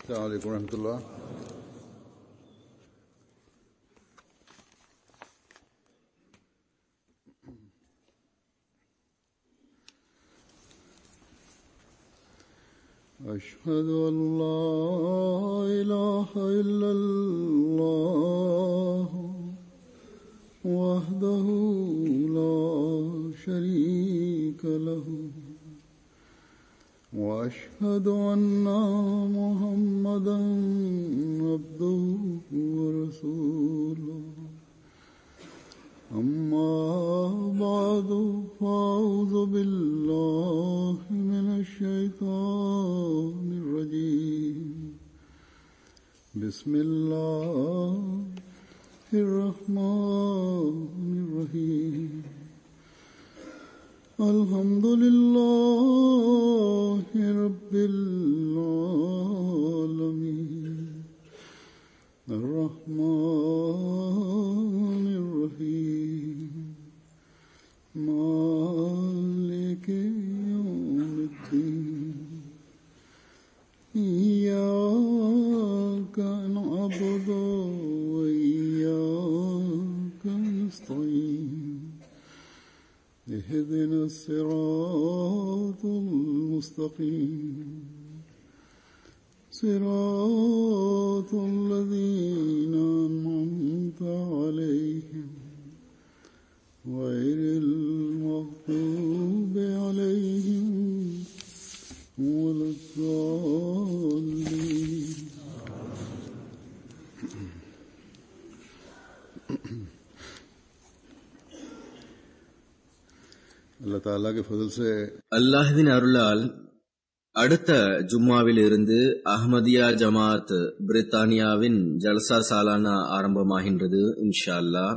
السلام عليكم ورحمة الله أشهد أن لا إله إلا الله وحده لا شريك له وأشهد أن محمدا عبده ورسوله أما بعد فأعوذ بالله من الشيطان الرجيم بسم الله الرحمن الرحيم الحمد لله رب العالمين الرحمن الرحيم مالك يوم الدين إياك نعبد وإياك نستعين اهدنا الصراط المستقيم صراط الذين أنعمت عليهم غير المغضوب عليهم ولا الضالين अल्लाह ताला के फजल से அல்லாஹ்வின் அருளால் அடுத்த ஜும்மாவில் இருந்து அஹ்மதியா ஜமாத் பிரித்தானியாவின் ஜல்சா சாலானா ஆரம்பமாகின்றது இன்ஷா அல்லாஹ்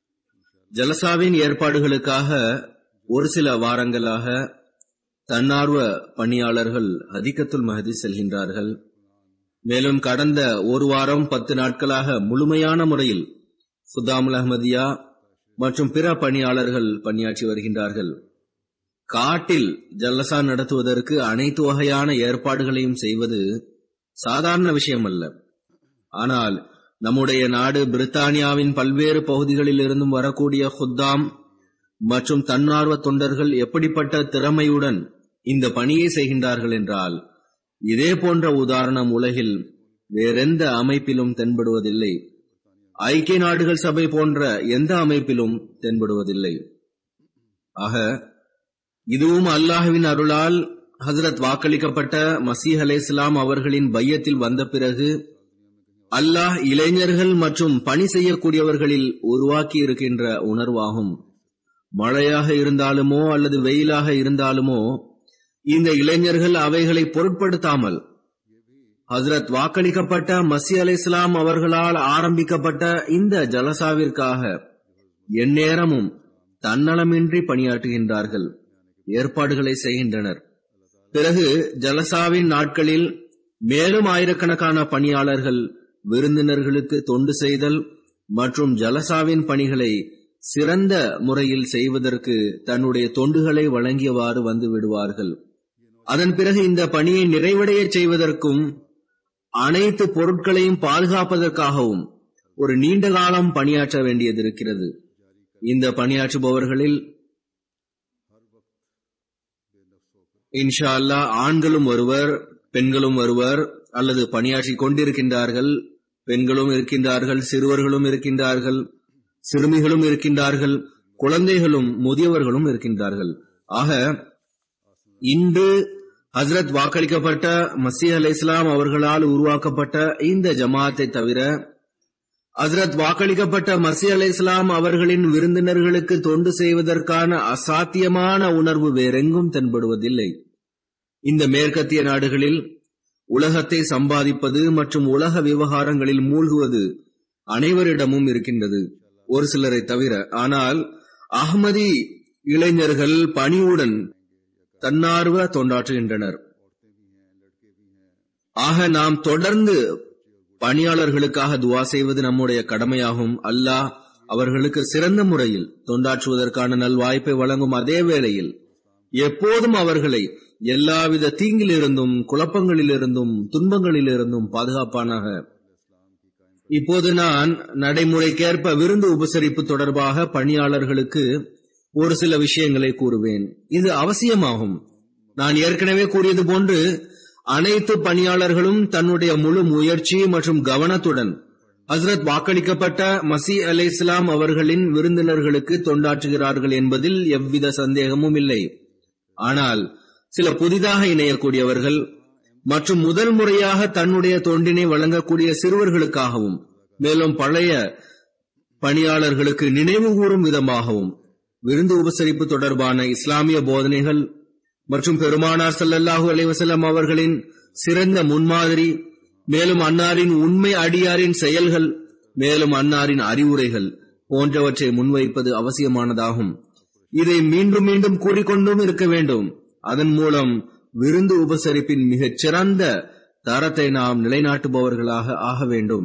ஜலசாவின் ஏற்பாடுகளுக்காக ஒரு சில வாரங்களாக தன்னார்வ பணியாளர்கள் ஹதிகத்துல் மஹதி செல்கின்றார்கள் மேலும் கடந்த ஒரு வாரம் பத்து நாட்களாக முழுமையான முறையில் சுதாமுல் அஹ்மதியா மற்றும் பிற பணியாளர்கள் பணியாற்றி வருகின்றார்கள் காட்டில் ஜல்லசா நடத்துவதற்கு அனைத்து வகையான ஏற்பாடுகளையும் செய்வது சாதாரண விஷயம் அல்ல ஆனால் நம்முடைய நாடு பிரித்தானியாவின் பல்வேறு பகுதிகளில் இருந்தும் வரக்கூடிய ஹுத்தாம் மற்றும் தன்னார்வ தொண்டர்கள் எப்படிப்பட்ட திறமையுடன் இந்த பணியை செய்கின்றார்கள் என்றால் இதே போன்ற உதாரணம் உலகில் வேறெந்த அமைப்பிலும் தென்படுவதில்லை ஐக்கிய நாடுகள் சபை போன்ற எந்த அமைப்பிலும் தென்படுவதில்லை ஆக இதுவும் அல்லாஹுவின் அருளால் ஹசரத் வாக்களிக்கப்பட்ட மசீஹ் அலை இஸ்லாம் அவர்களின் பையத்தில் வந்த பிறகு அல்லாஹ் இளைஞர்கள் மற்றும் பணி செய்யக்கூடியவர்களில் உருவாக்கி இருக்கின்ற உணர்வாகும் மழையாக இருந்தாலுமோ அல்லது வெயிலாக இருந்தாலுமோ இந்த இளைஞர்கள் அவைகளை பொருட்படுத்தாமல் ஹசரத் வாக்களிக்கப்பட்ட மசி அலை இஸ்லாம் அவர்களால் ஆரம்பிக்கப்பட்ட இந்த ஜலசாவிற்காக எந்நேரமும் தன்னலமின்றி பணியாற்றுகின்றார்கள் ஏற்பாடுகளை செய்கின்றனர் பிறகு ஜலசாவின் நாட்களில் மேலும் ஆயிரக்கணக்கான பணியாளர்கள் விருந்தினர்களுக்கு தொண்டு செய்தல் மற்றும் ஜலசாவின் பணிகளை சிறந்த முறையில் செய்வதற்கு தன்னுடைய தொண்டுகளை வழங்கியவாறு வந்து விடுவார்கள் அதன் பிறகு இந்த பணியை நிறைவடைய செய்வதற்கும் அனைத்து பொருட்களையும் பாதுகாப்பதற்காகவும் ஒரு நீண்ட காலம் பணியாற்ற வேண்டியது இருக்கிறது இந்த பணியாற்றுபவர்களில் இன்ஷா அல்லா ஆண்களும் வருவர் பெண்களும் வருவர் அல்லது பணியாற்றி கொண்டிருக்கின்றார்கள் பெண்களும் இருக்கின்றார்கள் சிறுவர்களும் இருக்கின்றார்கள் சிறுமிகளும் இருக்கின்றார்கள் குழந்தைகளும் முதியவர்களும் இருக்கின்றார்கள் ஆக இன்று ஹசரத் வாக்களிக்கப்பட்ட மசீஹ் அலை இஸ்லாம் அவர்களால் உருவாக்கப்பட்ட இந்த ஜமாத்தை தவிர ஹசரத் வாக்களிக்கப்பட்ட மசி அலை இஸ்லாம் அவர்களின் விருந்தினர்களுக்கு தொண்டு செய்வதற்கான அசாத்தியமான உணர்வு வேறெங்கும் தென்படுவதில்லை இந்த மேற்கத்திய நாடுகளில் உலகத்தை சம்பாதிப்பது மற்றும் உலக விவகாரங்களில் மூழ்குவது அனைவரிடமும் இருக்கின்றது ஒரு சிலரை தவிர ஆனால் அகமதி இளைஞர்கள் பணிவுடன் தன்னார்வ தொண்டாற்றுகின்றனர் ஆக நாம் தொடர்ந்து பணியாளர்களுக்காக துவா செய்வது நம்முடைய கடமையாகும் அல்லாஹ் அவர்களுக்கு சிறந்த முறையில் தொண்டாற்றுவதற்கான நல்வாய்ப்பை வழங்கும் அதே வேளையில் எப்போதும் அவர்களை எல்லாவித தீங்கிலிருந்தும் குழப்பங்களிலிருந்தும் துன்பங்களிலிருந்தும் பாதுகாப்பானாக இப்போது நான் நடைமுறைக்கேற்ப விருந்து உபசரிப்பு தொடர்பாக பணியாளர்களுக்கு ஒரு சில விஷயங்களை கூறுவேன் இது அவசியமாகும் நான் ஏற்கனவே கூறியது போன்று அனைத்து பணியாளர்களும் தன்னுடைய முழு முயற்சி மற்றும் கவனத்துடன் ஹசரத் வாக்களிக்கப்பட்ட மசி அலை இஸ்லாம் அவர்களின் விருந்தினர்களுக்கு தொண்டாற்றுகிறார்கள் என்பதில் எவ்வித சந்தேகமும் இல்லை ஆனால் சில புதிதாக இணையக்கூடியவர்கள் மற்றும் முதல் முறையாக தன்னுடைய தொண்டினை வழங்கக்கூடிய சிறுவர்களுக்காகவும் மேலும் பழைய பணியாளர்களுக்கு நினைவு கூறும் விதமாகவும் விருந்து உபசரிப்பு தொடர்பான இஸ்லாமிய போதனைகள் மற்றும் பெருமானார் ஸல்லல்லாஹு அலைஹி வஸல்லம் அவர்களின் சிறந்த முன்மாதிரி மேலும் அன்னாரின் உண்மை அடியாரின் செயல்கள் மேலும் அன்னாரின் அறிவுரைகள் போன்றவற்றை முன்வைப்பது அவசியமானதாகும் இதை மீண்டும் மீண்டும் கூறிக்கொண்டும் இருக்க வேண்டும் அதன் மூலம் விருந்து உபசரிப்பின் மிகச் சிறந்த தரத்தை நாம் நிலைநாட்டுபவர்களாக ஆக வேண்டும்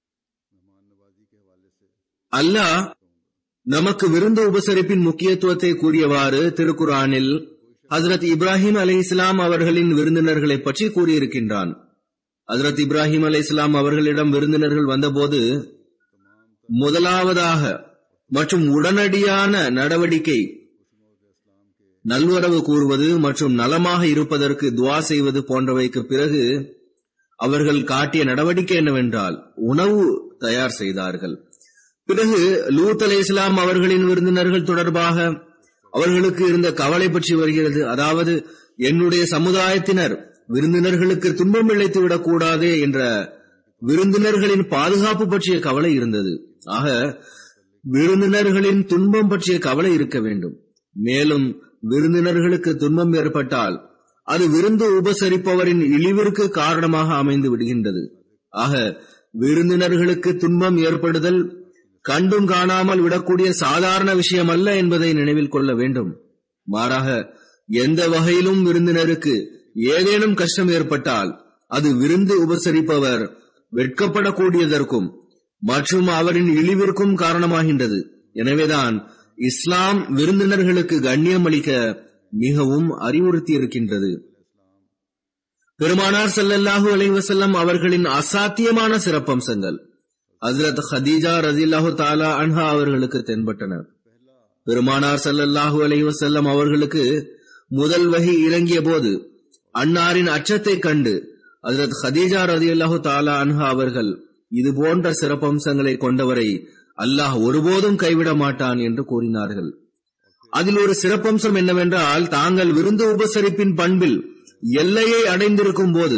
அல்லாஹ் நமக்கு விருந்து உபசரிப்பின் முக்கியத்துவத்தை கூறியவாறு திருக்குரானில் ஹசரத் இப்ராஹிம் அலை இஸ்லாம் அவர்களின் விருந்தினர்களை பற்றி கூறியிருக்கின்றான் ஹசரத் இப்ராஹிம் அலை இஸ்லாம் அவர்களிடம் விருந்தினர்கள் வந்தபோது முதலாவதாக மற்றும் உடனடியான நடவடிக்கை நல்வரவு கூறுவது மற்றும் நலமாக இருப்பதற்கு துவா செய்வது போன்றவைக்கு பிறகு அவர்கள் காட்டிய நடவடிக்கை என்னவென்றால் உணவு தயார் செய்தார்கள் பிறகு லூத் அலை இஸ்லாம் அவர்களின் விருந்தினர்கள் தொடர்பாக அவர்களுக்கு இருந்த கவலை பற்றி வருகிறது அதாவது என்னுடைய சமுதாயத்தினர் விருந்தினர்களுக்கு துன்பம் இழைத்து விடக்கூடாதே என்ற விருந்தினர்களின் பாதுகாப்பு பற்றிய கவலை இருந்தது ஆக விருந்தினர்களின் துன்பம் பற்றிய கவலை இருக்க வேண்டும் மேலும் விருந்தினர்களுக்கு துன்பம் ஏற்பட்டால் அது விருந்து உபசரிப்பவரின் இழிவிற்கு காரணமாக அமைந்து விடுகின்றது ஆக விருந்தினர்களுக்கு துன்பம் ஏற்படுதல் கண்டும் காணாமல் விடக்கூடிய சாதாரண விஷயம் அல்ல என்பதை நினைவில் கொள்ள வேண்டும் மாறாக எந்த வகையிலும் விருந்தினருக்கு ஏதேனும் கஷ்டம் ஏற்பட்டால் அது விருந்து உபசரிப்பவர் வெட்கப்படக்கூடியதற்கும் மற்றும் அவரின் இழிவிற்கும் காரணமாகின்றது எனவேதான் இஸ்லாம் விருந்தினர்களுக்கு கண்ணியம் அளிக்க மிகவும் அறிவுறுத்தி இருக்கின்றது பெருமானார் ஸல்லல்லாஹு அலைஹி வஸல்லம் அவர்களின் அசாத்தியமான சிறப்பம்சங்கள் ஹஜ்ரத் ஹதீஜா ரதில்லாஹு தாலா அன்ஹா அவர்களுக்கு தென்பட்டன பெருமானார் ஸல்லல்லாஹு அலைஹி வஸல்லம் அவர்களுக்கு முதல் வகை இறங்கிய போது அன்னாரின் அச்சத்தை கண்டு ஹஜ்ரத் ஹதீஜா ரதியல்லாஹு தாலா அன்ஹா அவர்கள் இது போன்ற சிறப்பம்சங்களை கொண்டவரை அல்லாஹ் ஒருபோதும் கைவிட மாட்டான் என்று கூறினார்கள் அதில் ஒரு சிறப்பம்சம் என்னவென்றால் தாங்கள் விருந்து உபசரிப்பின் பண்பில் எல்லையை அடைந்திருக்கும் போது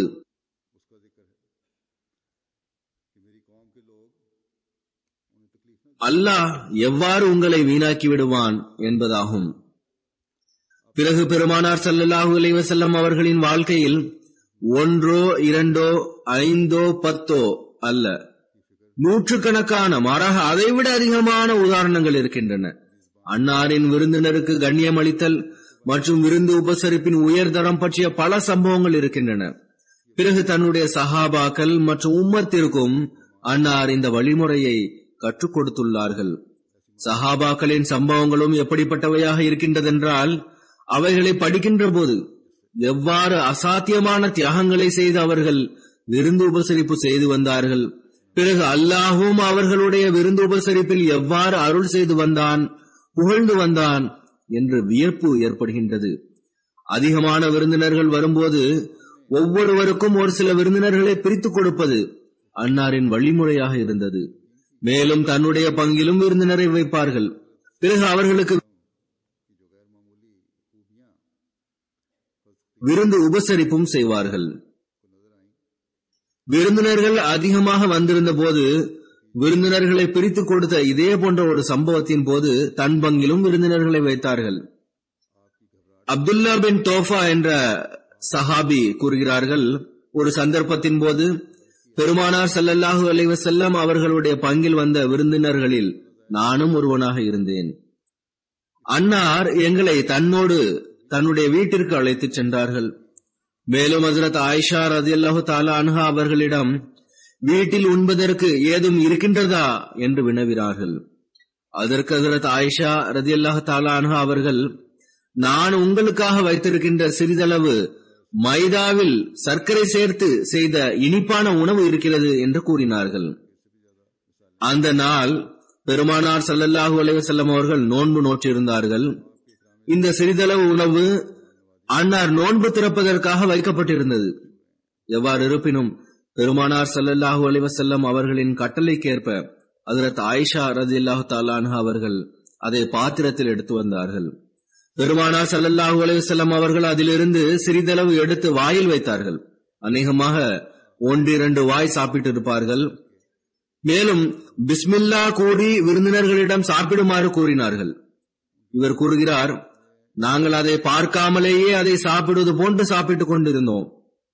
அல்லாஹ் எவ்வாறு உங்களை வீணாக்கி விடுவான் என்பதாகும் பிறகு பெருமானார் ஸல்லல்லாஹு அலைஹி வஸல்லம் அவர்களின் வாழ்க்கையில் ஒன்றோ இரண்டோ ஐந்தோ பத்தோ அல்ல நூற்றுக்கணக்கான மாறாக அதைவிட அதிகமான உதாரணங்கள் இருக்கின்றன அன்னாரின் விருந்தினருக்கு கண்ணியம் அளித்தல் மற்றும் விருந்து உபசரிப்பின் உயர்தரம் பற்றிய பல சம்பவங்கள் இருக்கின்றன பிறகு தன்னுடைய சஹாபாக்கள் மற்றும் உம்மத்திற்கும் அன்னார் இந்த வழிமுறையை கற்றுக் கொடுத்துள்ளார்கள் சஹாபாக்களின் சம்பவங்களும் எப்படிப்பட்டவையாக இருக்கின்றதென்றால் அவைகளை படிக்கின்ற போது எவ்வாறு அசாத்தியமான தியாகங்களை செய்து அவர்கள் விருந்து உபசரிப்பு செய்து வந்தார்கள் பிறகு அல்லாஹும் அவர்களுடைய விருந்து உபசரிப்பில் எவ்வாறு அருள் செய்து வந்தான் புகழ்ந்து வந்தான் என்று வியப்பு ஏற்படுகின்றது அதிகமான விருந்தினர்கள் வரும்போது ஒவ்வொருவருக்கும் ஒரு சில விருந்தினர்களை பிரித்துக் கொடுப்பது அன்னாரின் வழிமுறையாக இருந்தது மேலும் தன்னுடைய பங்கிலும் விருந்தினரை வைப்பார்கள் பிறகு அவர்களுக்கு விருந்து உபசரிப்பும் செய்வார்கள் விருந்தினர்கள் அதிகமாக வந்திருந்த போது விருந்தினர்களை பிரித்துக் கொடுத்த இதே போன்ற ஒரு சம்பவத்தின் போது தன் பங்கிலும் விருந்தினர்களை வைத்தார்கள் அப்துல்லா பின் தோஃபா என்ற சஹாபி கூறுகிறார்கள் ஒரு சந்தர்ப்பத்தின் போது பெருமானார் ஸல்லல்லாஹு அலைஹி வஸல்லம் அவர்களுடைய பங்கில் வந்த விருந்தினர்களில் நானும் ஒருவனாக இருந்தேன் அன்னார் எங்களை தன்னோடு தன்னுடைய வீட்டிற்கு அழைத்துச் சென்றார்கள் மேலும் ஹசரத் ஆயிஷா ரதியல்லாஹு தாலா அன்ஹா அவர்களிடம் வீட்டில் உண்பதற்கு ஏதும் இருக்கின்றதா என்று வினவினார்கள் அதற்கு ஹசரத் ஆயிஷா ரதியல்லாஹு தாலா அன்ஹா அவர்கள் நான் உங்களுக்காக வைத்திருக்கின்ற சிறிதளவு மைதாவில் சர்க்கரை சேர்த்து செய்த இனிப்பான உணவு இருக்கிறது என்று கூறினார்கள் அந்த நாள் பெருமானார் ஸல்லல்லாஹு அலைஹி வஸல்லம் அவர்கள் நோன்பு நோற்றிருந்தார்கள் இந்த சிறிதளவு உணவு அன்னார் நோன்பு திறப்பதற்காக வைக்கப்பட்டிருந்தது எவ்வாறு இருப்பினும் பெருமானார் ஸல்லல்லாஹு அலைஹி வஸல்லம் அவர்களின் கட்டளைக்கேற்ப ஹஜரத் ஆயிஷா ரதியல்லாஹு தஆலான்ஹா அவர்கள் அதை பாத்திரத்தில் எடுத்து வந்தார்கள் பெருமானார் ஸல்லல்லாஹு அலைஹி வஸல்லம் அவர்கள் அதிலிருந்து சிறிதளவு எடுத்து வாயில் வைத்தார்கள் அநேகமாக ஒன்றிரண்டு வாய் சாப்பிட்டு இருப்பார்கள் மேலும் பிஸ்மில்லா கூறி விருந்தினர்களிடம் சாப்பிடுமாறு கூறினார்கள் இவர் கூறுகிறார் நாங்கள் அதை பார்க்காமலேயே அதை சாப்பிடுவது போன்று சாப்பிட்டுக் கொண்டிருந்தோம்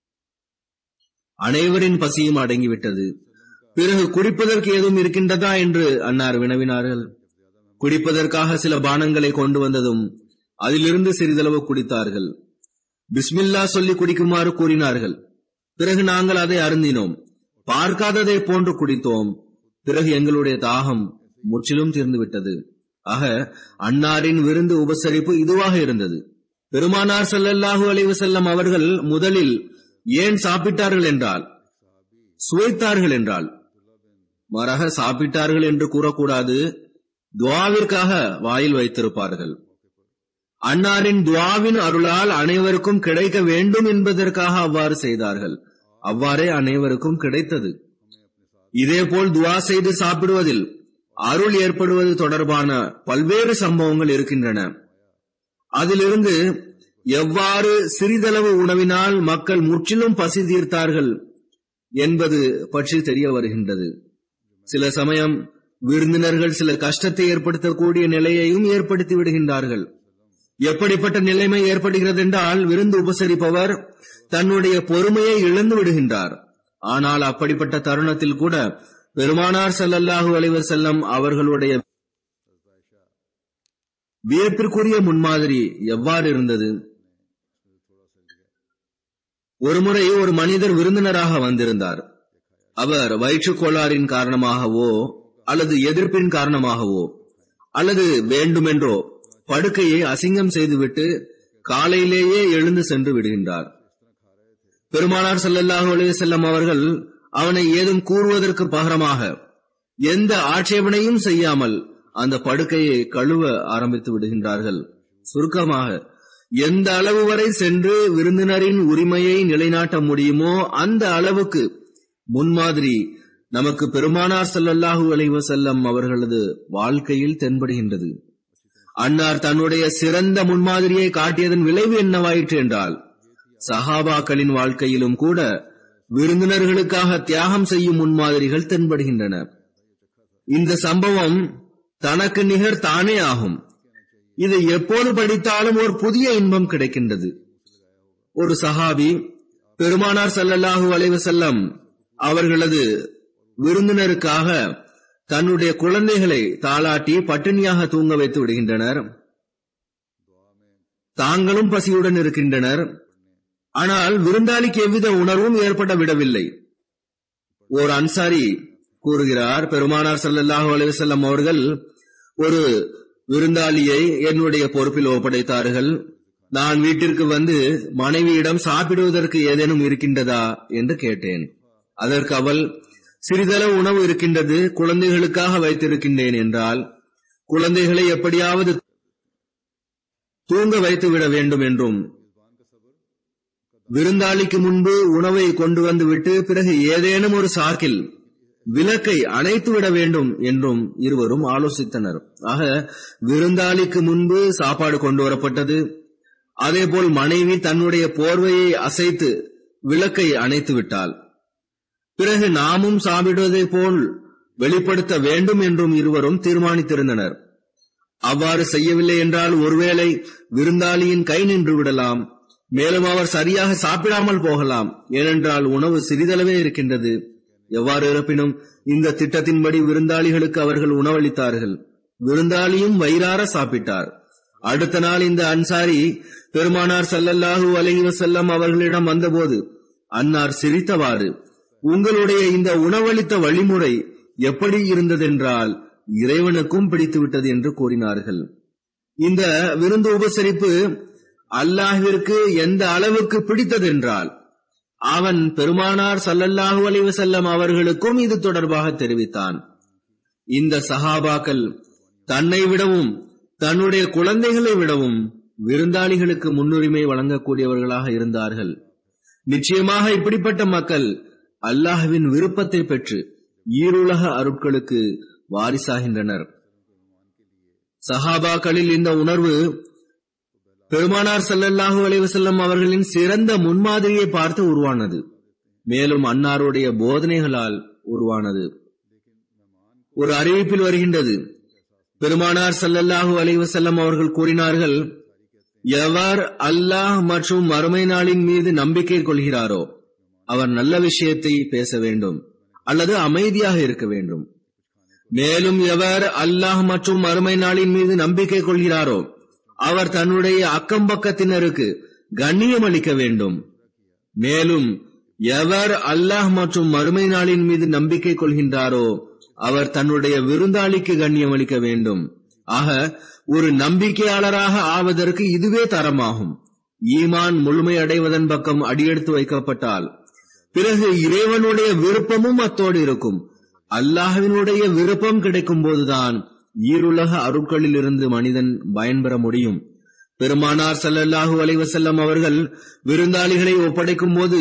அனைவரின் பசியும் அடங்கிவிட்டது பிறகு குடிப்பதற்கு ஏதும் இருக்கின்றதா என்று அன்னார் வினவினார்கள் குடிப்பதற்காக சில பானங்களை கொண்டு வந்ததும் அதிலிருந்து சிறிதளவு குடித்தார்கள் பிஸ்மில்லா சொல்லி குடிக்குமாறு கூறினார்கள் பிறகு நாங்கள் அதை அருந்தினோம் பார்க்காததை போன்று குடித்தோம் பிறகு எங்களுடைய தாகம் முற்றிலும் தீர்ந்துவிட்டது ஆக அன்னாரின் விருந்து உபசரிப்பு இதுவாக இருந்தது பெருமானார் ஸல்லல்லாஹு அலைஹி வஸல்லம் அவர்கள் முதலில் ஏன் சாப்பிட்டார்கள் என்றால் சுவைத்தார்கள் என்றால் மாறாக சாப்பிட்டார்கள் என்று கூறக்கூடாது துவாவிற்காக வாயில் வைத்திருப்பார்கள் அன்னாரின் துவாவின் அருளால் அனைவருக்கும் கிடைக்க வேண்டும் என்பதற்காக அவ்வாறு செய்தார்கள் அவ்வாறே அனைவருக்கும் கிடைத்தது இதேபோல் துவா செய்து சாப்பிடுவதில் அருள் ஏற்படுவது தொடர்பான பல்வேறு சம்பவங்கள் இருக்கின்றன அதிலிருந்து எவ்வாறு சிறிதளவு உணவினால் மக்கள் முற்றிலும் பசி தீர்த்தார்கள் என்பது பற்றி தெரிய வருகின்றது சில சமயம் விருந்தினர்கள் சில கஷ்டத்தை ஏற்படுத்தக்கூடிய நிலையையும் ஏற்படுத்தி விடுகின்றார்கள் எப்படிப்பட்ட நிலைமை ஏற்படுகிறது என்றால் விருந்து உபசரிப்பவர் தன்னுடைய பொறுமையை இழந்து விடுகின்றார் ஆனால் அப்படிப்பட்ட தருணத்தில் கூட பெருமானார் ஸல்லல்லாஹு அலைஹி வஸல்லம் அவர்களுடைய வியப்பிற்குரிய முன்மாதிரி எவ்வாறு இருந்தது ஒருமுறை ஒரு மனிதர் விருந்தினராக வந்திருந்தார் அவர் வயிற்றுக் கோளாறின் காரணமாகவோ அல்லது எதிர்ப்பின் காரணமாகவோ அல்லது வேண்டுமென்றோ படுக்கையை அசிங்கம் செய்துவிட்டு காலையிலேயே எழுந்து சென்று விடுகின்றார் பெருமானார் ஸல்லல்லாஹு அலைஹி வஸல்லம் அவர்கள் அவனை ஏதும் கூறுவதற்கு பகரமாக எந்த ஆட்சேபனையும் செய்யாமல் அந்த படுக்கையை கழுவ ஆரம்பித்து விடுகின்றார்கள் சுருக்கமாக எந்த அளவு வரை சென்று விருந்தினரின் உரிமையை நிலைநாட்ட முடியுமோ அந்த அளவுக்கு முன்மாதிரி நமக்கு பெருமானார் ஸல்லல்லாஹு அலைஹி வஸல்லம் அவர்களது வாழ்க்கையில் தென்படுகின்றது அன்னார் தன்னுடைய சிறந்த முன்மாதிரியை காட்டியதன் விளைவு என்னவாயிற்று என்றால் சஹாபாக்களின் வாழ்க்கையிலும் கூட விருந்தினர்களுக்காக தியாகம் செய்யும் முன்மாதிரிகள் தென்படுகின்றன இந்த சம்பவம் தனக்கு நிகர் தானே ஆகும் இதை எப்போது படித்தாலும் ஒரு புதிய இன்பம் கிடைக்கின்றது ஒரு சஹாபி பெருமானார் ஸல்லல்லாஹு அலைஹி வஸல்லம் அவர்களது விருந்தினருக்காக தன்னுடைய குழந்தைகளை தாளாட்டி பட்டினியாக தூங்க வைத்து விடுகின்றனர் தாங்களும் பசியுடன் இருக்கின்றனர் ஆனால் விருந்தாளிக்கு எவ்வித உணர்வும் ஏற்பட விடவில்லை ஓர் அன்சாரி கூறுகிறார் பெருமானார் ஸல்லல்லாஹு அலைஹி வஸல்லம் அவர்கள் ஒரு விருந்தாளியை என்னுடைய பொறுப்பில் ஒப்படைத்தார்கள் நான் வீட்டிற்கு வந்து மனைவியிடம் சாப்பிடுவதற்கு ஏதேனும் இருக்கின்றதா என்று கேட்டேன் அதற்கு அவள் சிறிதளவு உணவு இருக்கின்றது குழந்தைகளுக்காக வைத்திருக்கின்றேன் என்றால் குழந்தைகளை எப்படியாவது தூங்க வைத்து விட வேண்டும் என்றும் விருந்தாளிக்கு முன்பு உணவை கொண்டு வந்து விட்டு பிறகு ஏதேனும் ஒரு சாக்கில் விளக்கை அணைத்து விட வேண்டும் என்றும் இருவரும் ஆலோசித்தனர் ஆக விருந்தாளிக்கு முன்பு சாப்பாடு கொண்டு வரப்பட்டது அதேபோல் மனைவி தன்னுடைய போர்வையை அசைத்து விளக்கை அணைத்து விட்டாள் பிறகு நாமும் சாப்பிடுவதை போல் வெளிப்படுத்த வேண்டும் என்றும் இருவரும் தீர்மானித்திருந்தனர் அவ்வாறு செய்யவில்லை என்றால் ஒருவேளை விருந்தாளியின் கை நின்று விடலாம் மேலும் அவர் சரியாக சாப்பிடாமல் போகலாம் ஏனென்றால் உணவு சிறிதளவே இருக்கின்றது எவ்வாறு இருப்பினும் இந்த திட்டத்தின்படி விருந்தாளிகளுக்கு அவர்கள் உணவளித்தார்கள் விருந்தாளியும் வயிறார சாப்பிட்டார் அடுத்த நாள் இந்த அன்சாரி பெருமானார் ஸல்லல்லாஹு அலைஹி வஸல்லம் அவர்களிடம் வந்தபோது அன்னார் சிரித்தவாறு உங்களுடைய இந்த உணவளித்த வழிமுறை எப்படி இருந்ததென்றால் இறைவனுக்கும் பிடித்துவிட்டது என்று கூறினார்கள் இந்த விருந்து உபசரிப்பு அல்லாஹ்விற்கு எந்த அளவுக்கு பிடித்ததென்றால் அவன் பெருமானார் சல்லல்லாஹு அலைஹி வஸல்லம் அவர்களுக்கும் இது தொடர்பாக தெரிவித்தான் இந்த சஹாபாக்கள் தன்னை விடவும் தன்னுடைய குழந்தைகளை விடவும் விருந்தாளிகளுக்கு முன்னுரிமை வழங்கக்கூடியவர்களாக இருந்தார்கள் நிச்சயமாக இப்படிப்பட்ட மக்கள் அல்லாஹ்வின் விருப்பத்தை பெற்று ஈருலக அருட்களுக்கு வாரிசாகின்றனர் சஹாபாக்களில் இந்த உணர்வு பெருமானார் ஸல்லல்லாஹு அலைஹி வஸல்லம் அவர்களின் சிறந்த முன்மாதிரியை பார்த்து உருவானது மேலும் அன்னாருடைய போதனைகளால் உருவானது ஒரு அறிவிப்பில் வருகின்றது பெருமானார் ஸல்லல்லாஹு அலைஹி வஸல்லம் அவர்கள் கூறினார்கள் எவர் அல்லாஹ் மற்றும் மறுமை நாளின் மீது நம்பிக்கை கொள்கிறாரோ அவர் நல்ல விஷயத்தை பேச வேண்டும் அல்லது அமைதியாக இருக்க வேண்டும் மேலும் எவர் அல்லாஹ் மற்றும் மறுமை நாளின் மீது நம்பிக்கை கொள்கிறாரோ அவர் தன்னுடைய அக்கம் பக்கத்தினருக்கு கண்ணியம் அளிக்க வேண்டும் மேலும் எவர் அல்லாஹ் மற்றும் மறுமை நாளின் மீது நம்பிக்கை கொள்கின்றாரோ அவர் தன்னுடைய விருந்தாளிக்கு கண்ணியம் அளிக்க வேண்டும் ஆக ஒரு நம்பிக்கையாளராக ஆவதற்கு இதுவே தரமாகும் ஈமான் முழுமை அடைவதன் பக்கம் அடியெடுத்து வைக்கப்பட்டால் பிறகு இறைவனுடைய விருப்பமும் அத்தோடு இருக்கும் அல்லாஹ்வினுடைய விருப்பம் கிடைக்கும் போதுதான் ஈருலக அருட்களில் இருந்து மனிதன் பயன்பெற முடியும் பெருமானார் ஸல்லல்லாஹு அலைஹி வஸல்லம் அவர்கள் விருந்தாளிகளை ஒப்படைக்கும் போது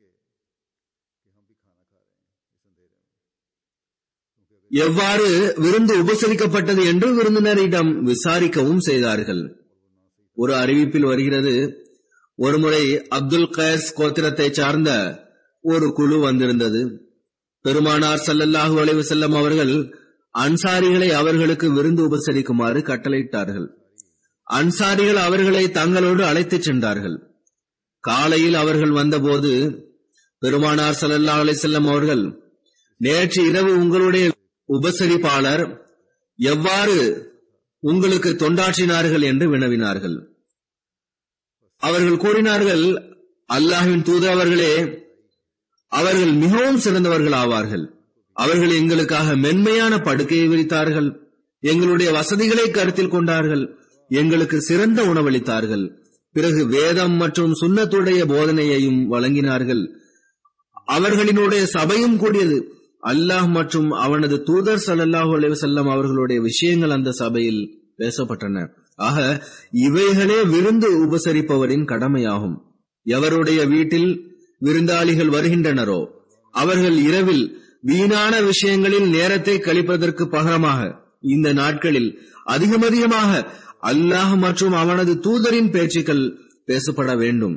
எவ்வாறு விருந்து உபசரிக்கப்பட்டது என்று விருந்தினரிடம் விசாரிக்கவும் செய்தார்கள் ஒரு அறிவிப்பில் வருகிறது ஒருமுறை அப்துல் கயஸ் கோத்திரத்தை சார்ந்த ஒரு குழு வந்திருந்தது பெருமானார் ஸல்லல்லாஹு அலைஹி வஸல்லம் அவர்கள் அன்சாரிகளை அவர்களுக்கு விருந்து உபசரிக்குமாறு கட்டளையிட்டார்கள் அன்சாரிகள் அவர்களை தங்களோடு அழைத்துச் சென்றார்கள் காலையில் அவர்கள் வந்தபோது பெருமானார் ஸல்லல்லாஹு அலைஹி வஸல்லம் அவர்கள் நேற்று இரவு உங்களுடைய உபசரிப்பாளர் எவ்வாறு உங்களுக்கு தொண்டாற்றினார்கள் என்று வினவினார்கள் அவர்கள் கூறினார்கள் அல்லாஹ்வின் தூதர் அவர்களே அவர்கள் மிகவும் சிறந்தவர்கள் ஆவார்கள் அவர்கள் எங்களுக்காக மென்மையான படுக்கையை விரித்தார்கள் எங்களுடைய வசதிகளை கருத்தில் கொண்டார்கள் எங்களுக்கு சிறந்த உணவளித்தார்கள் பிறகு வேதம் மற்றும் சுன்னத்துடைய போதனையையும் வழங்கினார்கள் அவர்களினுடைய சபையும் கூடியது அல்லாஹ் மற்றும் அவனது தூதர் ஸல்லல்லாஹு அலைஹி வஸல்லம் அவர்களுடைய விஷயங்கள் அந்த சபையில் பேசப்பட்டன ஆக இவைகளே விருந்து உபசரிப்பவரின் கடமையாகும் எவருடைய வீட்டில் விருந்தாளிகள் வருகின்றனரோ அவர்கள் இரவில் வீணான விஷயங்களில் நேரத்தை கழிப்பதற்கு பகரமாக இந்த நாட்களில் அதிகமதிகமாக அல்லாஹ் மற்றும் அவனது தூதரின் பேச்சுக்கள் பேசப்பட வேண்டும்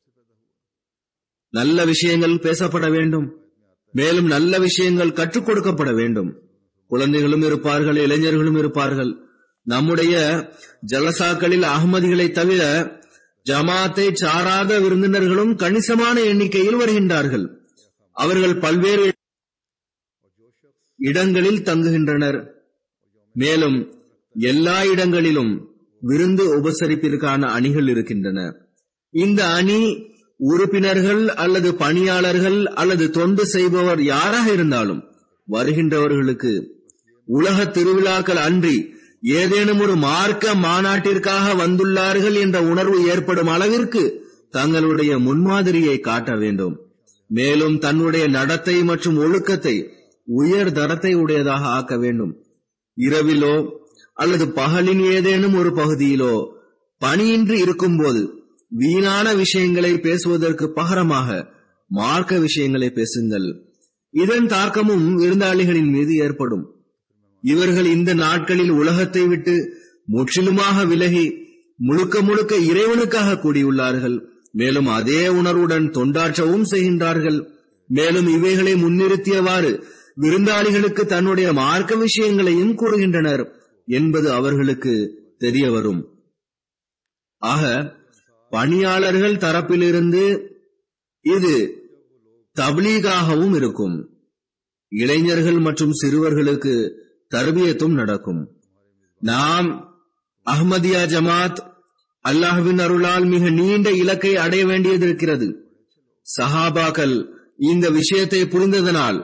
நல்ல விஷயங்கள் பேசப்பட வேண்டும் மேலும் நல்ல விஷயங்கள் கற்றுக் கொடுக்கப்பட வேண்டும் குழந்தைகளும் இருப்பார்கள் இளைஞர்களும் இருப்பார்கள் நம்முடைய ஜலசாக்களில் அகமதிகளை தவிர ஜமாத்தை சாராத விருந்தினர்களும் கணிசமான எண்ணிக்கையில் வருகின்றார்கள் அவர்கள் பல்வேறு இடங்களில் தங்குகின்றனர் மேலும் எல்லா இடங்களிலும் விருந்து உபசரிப்பிற்கான அணிகள் இருக்கின்றன இந்த அணி உறுப்பினர்கள் அல்லது பணியாளர்கள் அல்லது தொண்டு செய்பவர் யாராக இருந்தாலும் வருகின்றவர்களுக்கு உலக திருவிழாக்கள் அன்றி ஏதேனும் ஒரு மார்க்க மாநாட்டிற்காக வந்துள்ளார்கள் என்ற உணர்வு ஏற்படும் அளவிற்கு தங்களுடைய முன்மாதிரியை காட்ட வேண்டும் மேலும் தன்னுடைய நடத்தை மற்றும் ஒழுக்கத்தை உயர் தரத்தை உடையதாக ஆக்க வேண்டும் இரவிலோ அல்லது பகலின் ஏதேனும் ஒரு பகுதியிலோ பணியின்றி இருக்கும்போது வீணான விஷயங்களை பேசுவதற்கு பகரமாக மார்க்க விஷயங்களை பேசுங்கள் இதன் தாக்கமும் விருந்தாளிகளின் மீது ஏற்படும் இவர்கள் இந்த நாட்களில் உலகத்தை விட்டு முற்றிலுமாக விலகி முழுக்க முழுக்க இறைவனுக்காக கூடியுள்ளார்கள் மேலும் அதே உணர்வுடன் தொண்டாற்றவும் செய்கின்றார்கள் மேலும் இவைகளை முன்னிறுத்தியவாறு விருந்தாளிகளுக்கு தன்னுடைய மார்க்க விஷயங்களையும் கூறுகின்றனர் என்பது அவர்களுக்கு தெரிய வரும் ஆக பணியாளர்கள் தரப்பிலிருந்து இது தப்லீகாகவும் இருக்கும் இளைஞர்கள் மற்றும் சிறுவர்களுக்கு தர்பியத்தும் நடக்கும் நாம் அஹ்மதியா ஜமாத் அல்லாஹ்வின் அருளால் மிக நீண்ட இலக்கை அடைய வேண்டியதிருக்கிறது சஹாபாக்கள் இந்த விஷயத்தை புரிந்ததனால்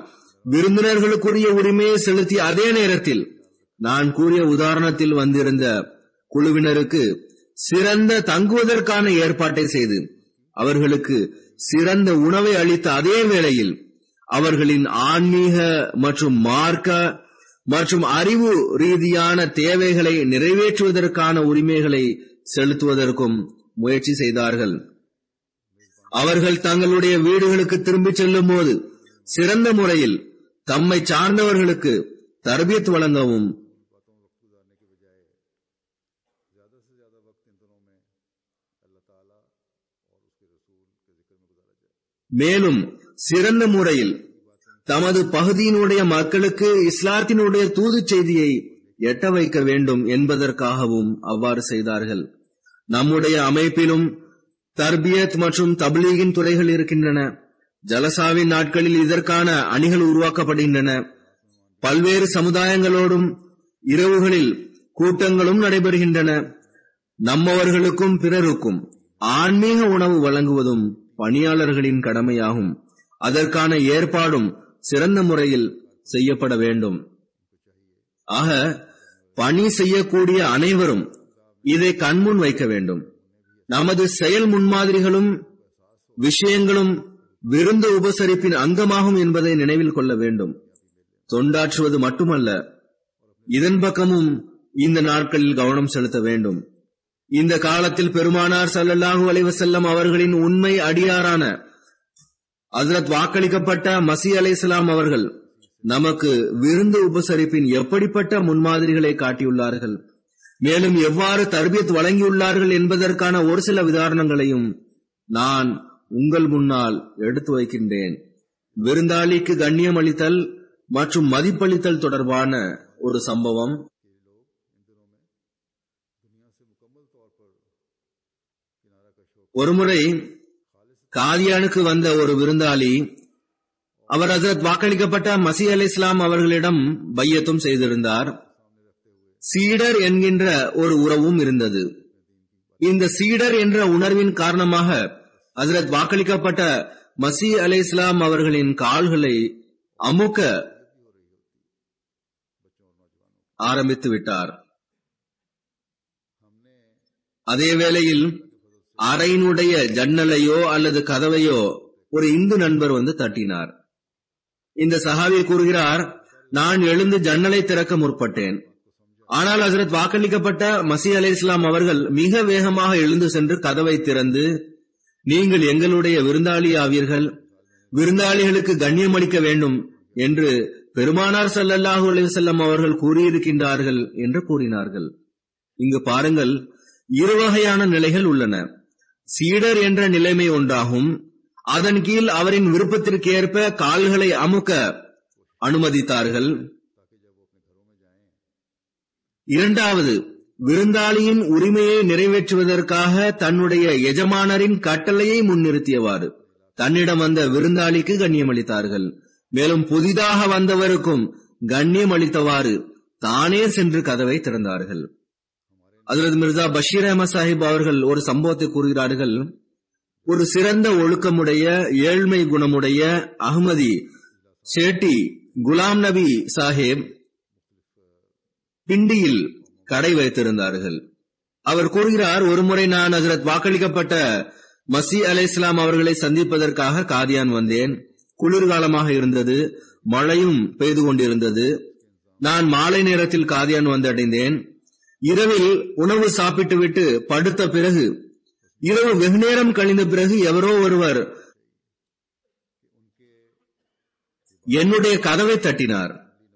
விருந்தினர்களுக்குரிய உரிமையை செலுத்திய அதே நேரத்தில் நான் கூறிய உதாரணத்தில் வந்திருந்த குழுவினருக்கு சிறந்த தங்குவதற்கான ஏற்பாட்டை செய்து அவர்களுக்கு சிறந்த உணவை அளித்த அதே வேளையில் அவர்களின் ஆன்மீக மற்றும் மார்க்க மற்றும் அறிவு ரீதியான தேவைகளை நிறைவேற்றுவதற்கான உரிமைகளை செலுத்துவதற்கும் முயற்சி செய்தார்கள் அவர்கள் தங்களுடைய வீடுகளுக்கு திரும்பிச் செல்லும் போது சிறந்த முறையில் தம்மை சார்ந்தவர்களுக்கு தர்பியத் வழங்கவும் மேலும் சிறந்த முறையில் தமது பகுதியினுடைய மக்களுக்கு இஸ்லாத்தினுடைய தூது செய்தியை எட்ட வைக்க வேண்டும் என்பதற்காகவும் அவ்வாறு செய்தார்கள் நம்முடைய அமைப்பிலும் தர்பியத் மற்றும் தப்லீகின் துறைகள் இருக்கின்றன ஜலசாவின் நாட்களில் இதற்கான அணிகள் உருவாக்கப்படுகின்றன பல்வேறு சமுதாயங்களோடும் இரவுகளில் கூட்டங்களும் நடைபெறுகின்றன நம்மவர்களுக்கும் பிறருக்கும் ஆன்மீக உணவு வழங்குவதும் பணியாளர்களின் கடமையாகும் அதற்கான ஏற்பாடும் சிறந்த முறையில் செய்யப்பட வேண்டும் ஆக பணி செய்யக்கூடிய அனைவரும் இதை கண்முன் வைக்க வேண்டும் நமது செயல் முன்மாதிரிகளும் விஷயங்களும் விருந்து உபசரிப்பின் அங்கமாகும் என்பதை நினைவில் கொள்ள வேண்டும் தொண்டாற்றுவது மட்டுமல்ல இதன் பக்கமும் இந்த நாட்களில் கவனம் செலுத்த வேண்டும் இந்த காலத்தில் பெருமானார் ஸல்லல்லாஹு அலைஹி வஸல்லம் அவர்களின் உண்மை அடியாரான ஹஜ்ரத் வாக்களிக்கப்பட்ட மசி அலைஹிஸ்ஸலாம் அவர்கள் நமக்கு விருந்து உபசரிப்பின் எப்படிப்பட்ட முன்மாதிரிகளை காட்டியுள்ளார்கள் மேலும் எவ்வாறு தர்பியத் வழங்கியுள்ளார்கள் என்பதற்கான ஒரு சில உதாரணங்களையும் நான் உங்கள் முன்னால் எடுத்து வைக்கின்றேன் விருந்தாளிக்கு கண்ணியம் அளித்தல் மற்றும் மதிப்பளித்தல் தொடர்பான ஒரு சம்பவம் ஒருமுறை காதியானுக்கு வந்த ஒரு விருந்தாளி அவர் ஹசரத் வாக்களிக்கப்பட்ட மசி அலி இஸ்லாம் அவர்களிடம் பையத்தும் செய்திருந்தார் சீடர் என்கின்ற ஒரு உறவும் இருந்தது இந்த சீடர் என்ற உணர்வின் காரணமாக ஹசரத் வாக்களிக்கப்பட்ட மசி அலி இஸ்லாம் அவர்களின் கால்களை அமுக்க ஆரம்பித்து விட்டார் அதே வேளையில் அறையினுடைய ஜன்னலையோ அல்லது கதவையோ ஒரு இந்து நண்பர் வந்து தட்டினார் இந்த சஹாபி கூறுகிறார் நான் எழுந்து ஜன்னலை திறக்க முற்பட்டேன் ஆனால் ஹசரத் வாக்களிக்கப்பட்ட மசி அலி இஸ்லாம் அவர்கள் மிக வேகமாக எழுந்து சென்று கதவை திறந்து நீங்கள் எங்களுடைய விருந்தாளி ஆவீர்கள் விருந்தாளிகளுக்கு கண்ணியம் அளிக்க வேண்டும் என்று பெருமானார் ஸல்லல்லாஹு அலைஹி வஸல்லம் அவர்கள் கூறியிருக்கின்றார்கள் என்று கூறினார்கள் இங்கு பாருங்கள் இரு வகையான நிலைகள் உள்ளன சீடர் என்ற நிலைமை ஒன்றாகும் அதன் கீழ் அவரின் விருப்பத்திற்கு ஏற்ப கால்களை அமுக்க அனுமதித்தார்கள் இரண்டாவது விருந்தாளியின் உரிமையை நிறைவேற்றுவதற்காக தன்னுடைய எஜமானரின் கட்டளையை முன்னிறுத்தியவாறு தன்னிடம் வந்த விருந்தாளிக்கு கண்ணியம் அளித்தார்கள் மேலும் புதிதாக வந்தவருக்கும் கண்ணியம் அளித்தவாறு தானே சென்று கதவை திறந்தார்கள் அதில் மிர்சா பஷீர் அஹமத் சாஹிப் அவர்கள் ஒரு சம்பவத்தை கூறுகிறார்கள் ஒரு சிறந்த ஒழுக்கமுடைய ஏழ்மை குணமுடைய அகமதி சேட்டி குலாம் நபி சாஹிப் பிண்டியில் கடை வைத்திருந்தார்கள் அவர் கூறுகிறார் ஒருமுறை நான் ஹசரத் வாக்களிக்கப்பட்ட மசி அலை இஸ்லாம் அவர்களை சந்திப்பதற்காக காதியான் வந்தேன் குளிர்காலமாக இருந்தது மழையும் பெய்து கொண்டிருந்தது நான் மாலை நேரத்தில் காதியான் வந்தடைந்தேன் இரவில் உணவு சாப்பிட்டுவிட்டு படுத்த பிறகு இரவு வெகுநேரம் கழிந்த பிறகு எவரோ ஒருவர் என்னுடைய கதவை தட்டினார்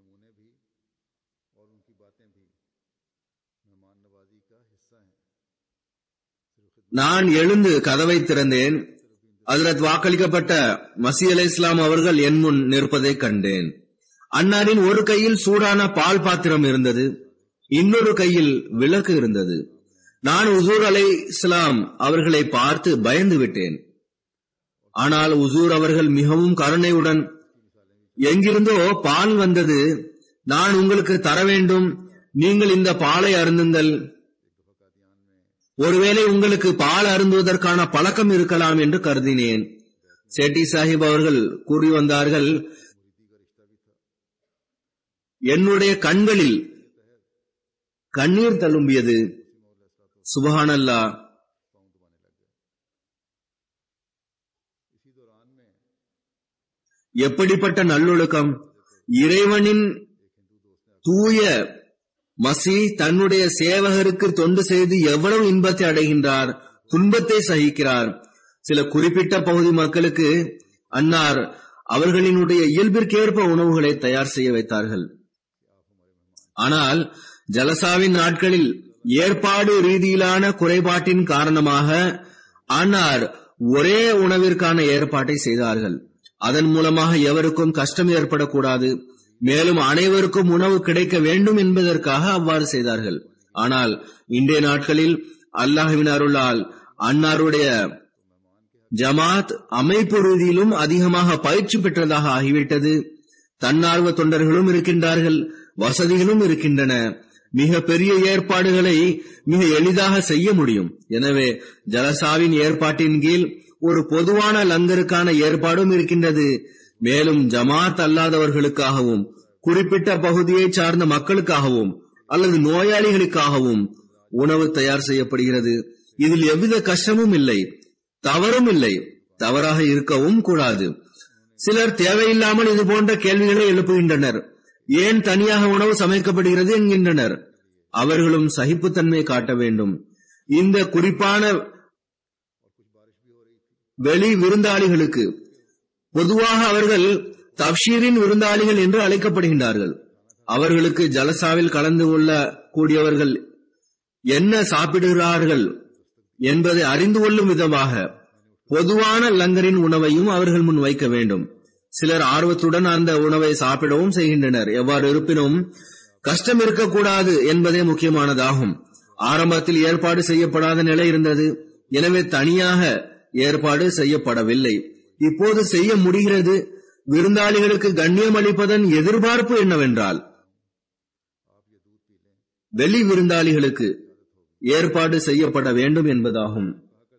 நான் எழுந்து கதவை திறந்தேன் ஹசரத் வாக்களிக்கப்பட்ட மசி அலை இஸ்லாம் அவர்கள் என் முன் நிற்பதை கண்டேன் அன்னாரின் ஒரு கையில் சூடான பால் பாத்திரம் இருந்தது இன்னொரு கையில் விளக்கு இருந்தது நான் உசூர் அலை இஸ்லாம் அவர்களை பார்த்து பயந்து விட்டேன் ஆனால் உசூர் அவர்கள் மிகவும் கருணையுடன் எங்கிருந்தோ பால் வந்தது நான் உங்களுக்கு தர வேண்டும் நீங்கள் இந்த பாலை அருந்துங்கள் ஒருவேளை உங்களுக்கு பால் அருந்துவதற்கான பழக்கம் இருக்கலாம் என்று கருதினேன் சேட்டி சாஹிப் அவர்கள் கூறி வந்தார்கள் என்னுடைய கண்களில் கண்ணீர் தழும்பியது சுபஹானல்லா எப்படிப்பட்ட நல்லொழுக்கம் இறைவனின் தூய மசி தன்னுடைய சேவகருக்கு தொண்டு செய்து எவ்வளவு இன்பத்தை அடைகின்றார் துன்பத்தை சகிக்கிறார் சில குறிப்பிட்ட பகுதி மக்களுக்கு அன்னார் அவர்களினுடைய இயல்பிற்கேற்ப உணவுகளை தயார் செய்ய வைத்தார்கள் ஆனால் ஜலசாவின் நாட்களில் ஏற்பாடு ரீதியிலான குறைபாட்டின் காரணமாக அன்னார் ஒரே உணவிற்கான ஏற்பாட்டை செய்தார்கள் அதன் மூலமாக எவருக்கும் கஷ்டம் ஏற்படக்கூடாது மேலும் அனைவருக்கும் உணவு கிடைக்க வேண்டும் என்பதற்காக அவ்வாறு செய்தார்கள் ஆனால் இன்றைய நாட்களில் அல்லாஹுவின் அருளால் அன்னாருடைய ஜமாத் அமைப்பு ரீதியிலும் அதிகமாக பயிற்சி பெற்றதாக ஆகிவிட்டது தன்னார்வ தொண்டர்களும் இருக்கின்றார்கள் வசதிகளும் இருக்கின்றன மிக பெரிய ஏற்பாடுகளை மிக எளிதாக செய்ய முடியும் எனவே ஜலசாவின் ஏற்பாட்டின் கீழ் ஒரு பொதுவான லங்கருக்கான ஏற்பாடும் இருக்கின்றது மேலும் ஜமாத் அல்லாதவர்களுக்காகவும் குறிப்பிட்ட பகுதியை சார்ந்த மக்களுக்காகவும் அல்லது நோயாளிகளுக்காகவும் உணவு தயார் செய்யப்படுகிறது இதில் எவ்வித கஷ்டமும் இல்லை தவறும் இல்லை தவறாக இருக்கவும் கூடாது சிலர் தேவையில்லாமல் இது போன்ற கேள்விகளை எழுப்புகின்றனர் ஏன் தனியாக உணவு சமைக்கப்படுகிறது என்கின்றனர் அவர்களும் சகிப்புத்தன்மை காட்ட வேண்டும் இந்த குறிப்பான வெளி விருந்தாளிகளுக்கு பொதுவாக அவர்கள் தப்ஷீரின் விருந்தாளிகள் என்று அழைக்கப்படுகின்றார்கள் அவர்களுக்கு ஜலசாவில் கலந்து கொள்ள கூடியவர்கள் என்ன சாப்பிடுகிறார்கள் என்பதை அறிந்து கொள்ளும் விதமாக பொதுவான லங்கரின் உணவையும் அவர்கள் முன் வைக்க வேண்டும் சிலர் ஆர்வத்துடன் அந்த உணவை சாப்பிடவும் செய்கின்றனர் எவ்வாறு இருப்பினும் கஷ்டம் இருக்கக்கூடாது என்பதே முக்கியமானதாகும் ஆரம்பத்தில் ஏற்பாடு செய்யப்படாத நிலை இருந்தது எனவே தனியாக ஏற்பாடு செய்யப்படவில்லை இப்போது செய்ய முடிகிறது விருந்தாளிகளுக்கு கண்ணியம் அளிப்பதன் எதிர்பார்ப்பு என்னவென்றால் வெளி விருந்தாளிகளுக்கு ஏற்பாடு செய்யப்பட வேண்டும் என்பதாகும்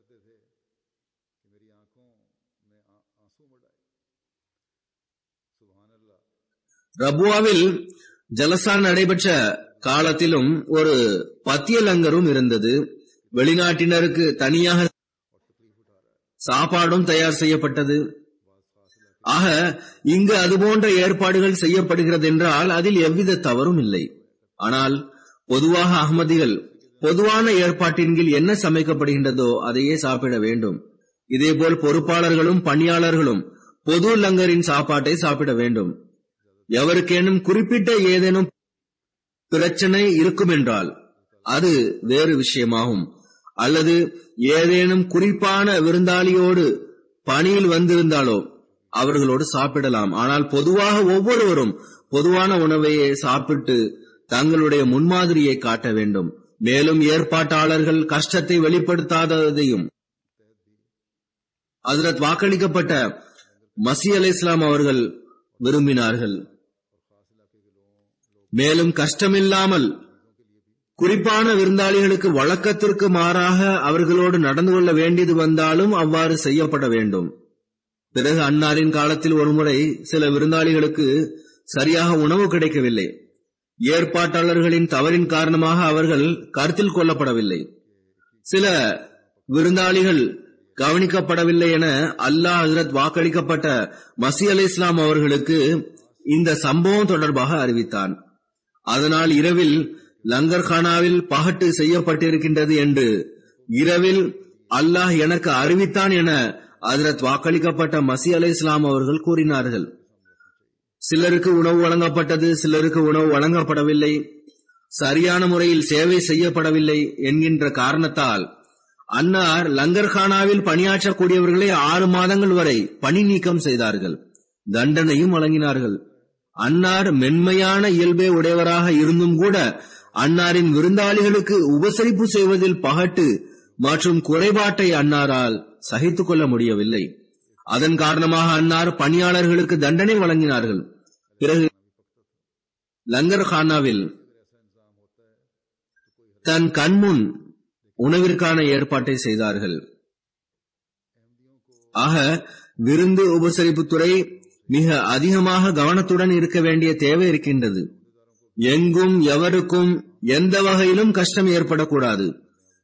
ரபுவாவில் ஜலசா நடைபெற்ற காலத்திலும் ஒரு பத்திய லங்கரும் இருந்தது வெளிநாட்டினருக்கு தனியாக சாப்பாடும் தயார் செய்யப்பட்டது ஆக இங்கு அதுபோன்ற ஏற்பாடுகள் செய்யப்படுகிறது என்றால் அதில் எவ்வித தவறும் இல்லை ஆனால் பொதுவாக அகமதிகள் பொதுவான ஏற்பாட்டின் கீழ் என்ன சமைக்கப்படுகின்றதோ அதையே சாப்பிட வேண்டும் இதேபோல் பொறுப்பாளர்களும் பணியாளர்களும் பொது லங்கரின் சாப்பாட்டை சாப்பிட வேண்டும் எவருக்கேனும் குறிப்பிட்ட ஏதேனும் பிரச்சனை இருக்கும் என்றால் அது வேறு விஷயமாகும் அல்லது ஏதேனும் குறிப்பான விருந்தாளியோடு பணியில் வந்திருந்தாலோ அவர்களோடு சாப்பிடலாம் ஆனால் பொதுவாக ஒவ்வொருவரும் பொதுவான உணவையே சாப்பிட்டு தங்களுடைய முன்மாதிரியை காட்ட வேண்டும் மேலும் ஏற்பாட்டாளர்கள் கஷ்டத்தை வெளிப்படுத்தாததையும் ஹசரத் வாக்களிக்கப்பட்ட மசி அலை இஸ்லாம் அவர்கள் விரும்பினார்கள் மேலும் கஷ்டமில்லாமல் குறிப்பான விருந்தாளிகளுக்கு வழக்கத்திற்கு மாறாக அவர்களோடு நடந்து கொள்ள வேண்டியது வந்தாலும் அவ்வாறு செய்யப்பட வேண்டும் பிறகு அன்னாரின் காலத்தில் ஒருமுறை சில விருந்தாளிகளுக்கு சரியாக உணவு கிடைக்கவில்லை ஏற்பாட்டாளர்களின் தவறின் காரணமாக அவர்கள் கருத்தில் கொள்ளப்படவில்லை சில விருந்தாளிகள் கவனிக்கப்படவில்லை என அல்லாஹ் ஹசரத் வாக்களிக்கப்பட்ட மசி அலி இஸ்லாம் அவர்களுக்கு இந்த சம்பவம் தொடர்பாக அறிவித்தான் அதனால் இரவில் லங்கர்கானாவில் பகட்டு செய்யப்பட்டிருக்கின்றது என்று இரவில் அல்லாஹ் எனக்கு அறிவித்தான் என ஹசரத் வாக்களிக்கப்பட்ட மசி அலை இஸ்லாம் அவர்கள் கூறினார்கள் சிலருக்கு உணவு வழங்கப்பட்டது சிலருக்கு உணவு வழங்கப்படவில்லை சரியான முறையில் சேவை செய்யப்படவில்லை என்கின்ற காரணத்தால் அன்னார் லங்கர்கானாவில் பணியாற்றக்கூடியவர்களை ஆறு மாதங்கள் வரை பணி நீக்கம் செய்தார்கள் தண்டனையும் வழங்கினார்கள் அன்னார் மென்மையான இயல்பே உடையவராக இருந்தும் கூட அன்னாரின் விருந்தாளிகளுக்கு உபசரிப்பு செய்வதில் பகட்டு மற்றும் குறைபாட்டை அன்னாரால் சகித்துக் கொள்ள முடியவில்லை அதன் காரணமாக அன்னார் பணியாளர்களுக்கு தண்டனை வழங்கினார்கள் பிறகு லங்கர் கானாவில் தன் கண்முன் உணவிற்கான ஏற்பாட்டை செய்தார்கள் ஆக விருந்து உபசரிப்பு துறை மிக அதிகமாக கவனத்துடன் இருக்க வேண்டிய தேவை இருக்கின்றது எங்கும் எவருக்கும் எந்த வகையிலும் கஷ்டம் ஏற்படக்கூடாது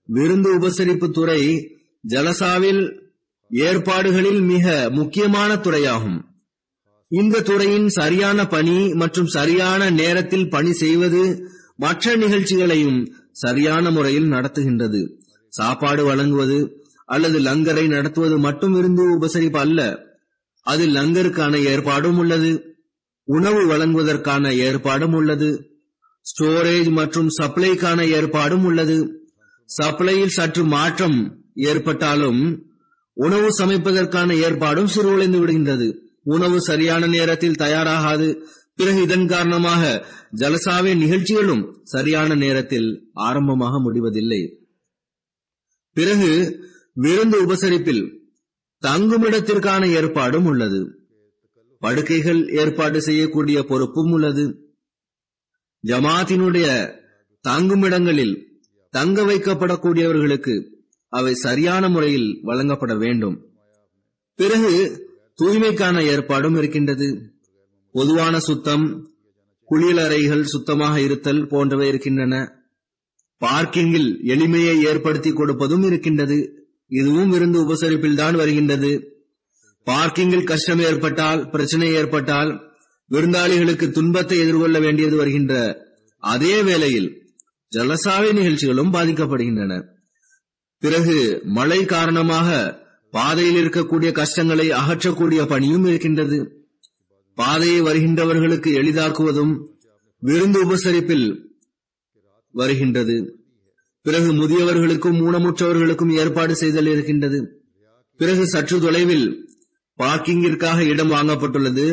விருந்து உபசரிப்பு துறை ஜலசாவில் ஏற்பாடுகளில் மிக முக்கியமான துறையாகும் இந்த துறையின் சரியான பணி மற்றும் சரியான நேரத்தில் பணி செய்வது மற்ற நிகழ்ச்சிகளையும் சரியான முறையில் நடத்துகின்றது சாப்பாடு வழங்குவது அல்லது லங்கரை நடத்துவது மட்டும் விருந்து உபசரிப்பு அல்ல அதில் லங்கருக்கான ஏற்பாடும் உள்ளது உணவு வழங்குவதற்கான ஏற்பாடும் உள்ளது ஸ்டோரேஜ் மற்றும் சப்ளைக்கான ஏற்பாடும் உள்ளது சப்ளையில் சற்று மாற்றம் ஏற்பட்டாலும் உணவு சமைப்பதற்கான ஏற்பாடும் சிறுகுலைந்து விடுகின்றது உணவு சரியான நேரத்தில் தயாராகாது பிறகு இதன் காரணமாக ஜலசாவின் நிகழ்ச்சிகளும் சரியான நேரத்தில் ஆரம்பமாக முடிவதில்லை பிறகு விருந்து உபசரிப்பில் தங்குமிடத்திற்கான ஏற்பாடும் உள்ளது படுக்கைகள் ஏற்பாடு செய்யக்கூடிய பொறுப்பும் உள்ளது ஜமாத்தினுடைய தங்குமிடங்களில் தங்க வைக்கப்படக்கூடியவர்களுக்கு அவை சரியான முறையில் வழங்கப்பட வேண்டும் பிறகு தூய்மைக்கான ஏற்பாடும் இருக்கின்றது பொதுவான சுத்தம் குளியலறைகள் சுத்தமாக இருத்தல் போன்றவை இருக்கின்றன பார்க்கிங்கில் எளிமையை ஏற்படுத்தி கொடுப்பதும் இருக்கின்றது இதுவும் விருந்து உபசரிப்பில் தான் வருகின்றது பார்க்கிங்கில் கஷ்டம் ஏற்பட்டால் பிரச்சனை ஏற்பட்டால் விருந்தாளிகளுக்கு துன்பத்தை எதிர்கொள்ள வேண்டியது வருகின்ற அதே வேளையில் ஜலசாவை நிகழ்ச்சிகளும் பாதிக்கப்படுகின்றன பிறகு மழை காரணமாக பாதையில் இருக்கக்கூடிய கஷ்டங்களை அகற்றக்கூடிய பணியும் இருக்கின்றது பாதையை வருகின்றவர்களுக்கு எளிதாக்குவதும் விருந்து உபசரிப்பில் வருகின்றது பிறகு முதியவர்களுக்கும் ஊனமுற்றவர்களுக்கும் ஏற்பாடு செய்தல் இருக்கின்றது பிறகு சற்று தொலைவில் பார்க்கிங்கிற்காக இடம் வாங்கப்பட்டுள்ளது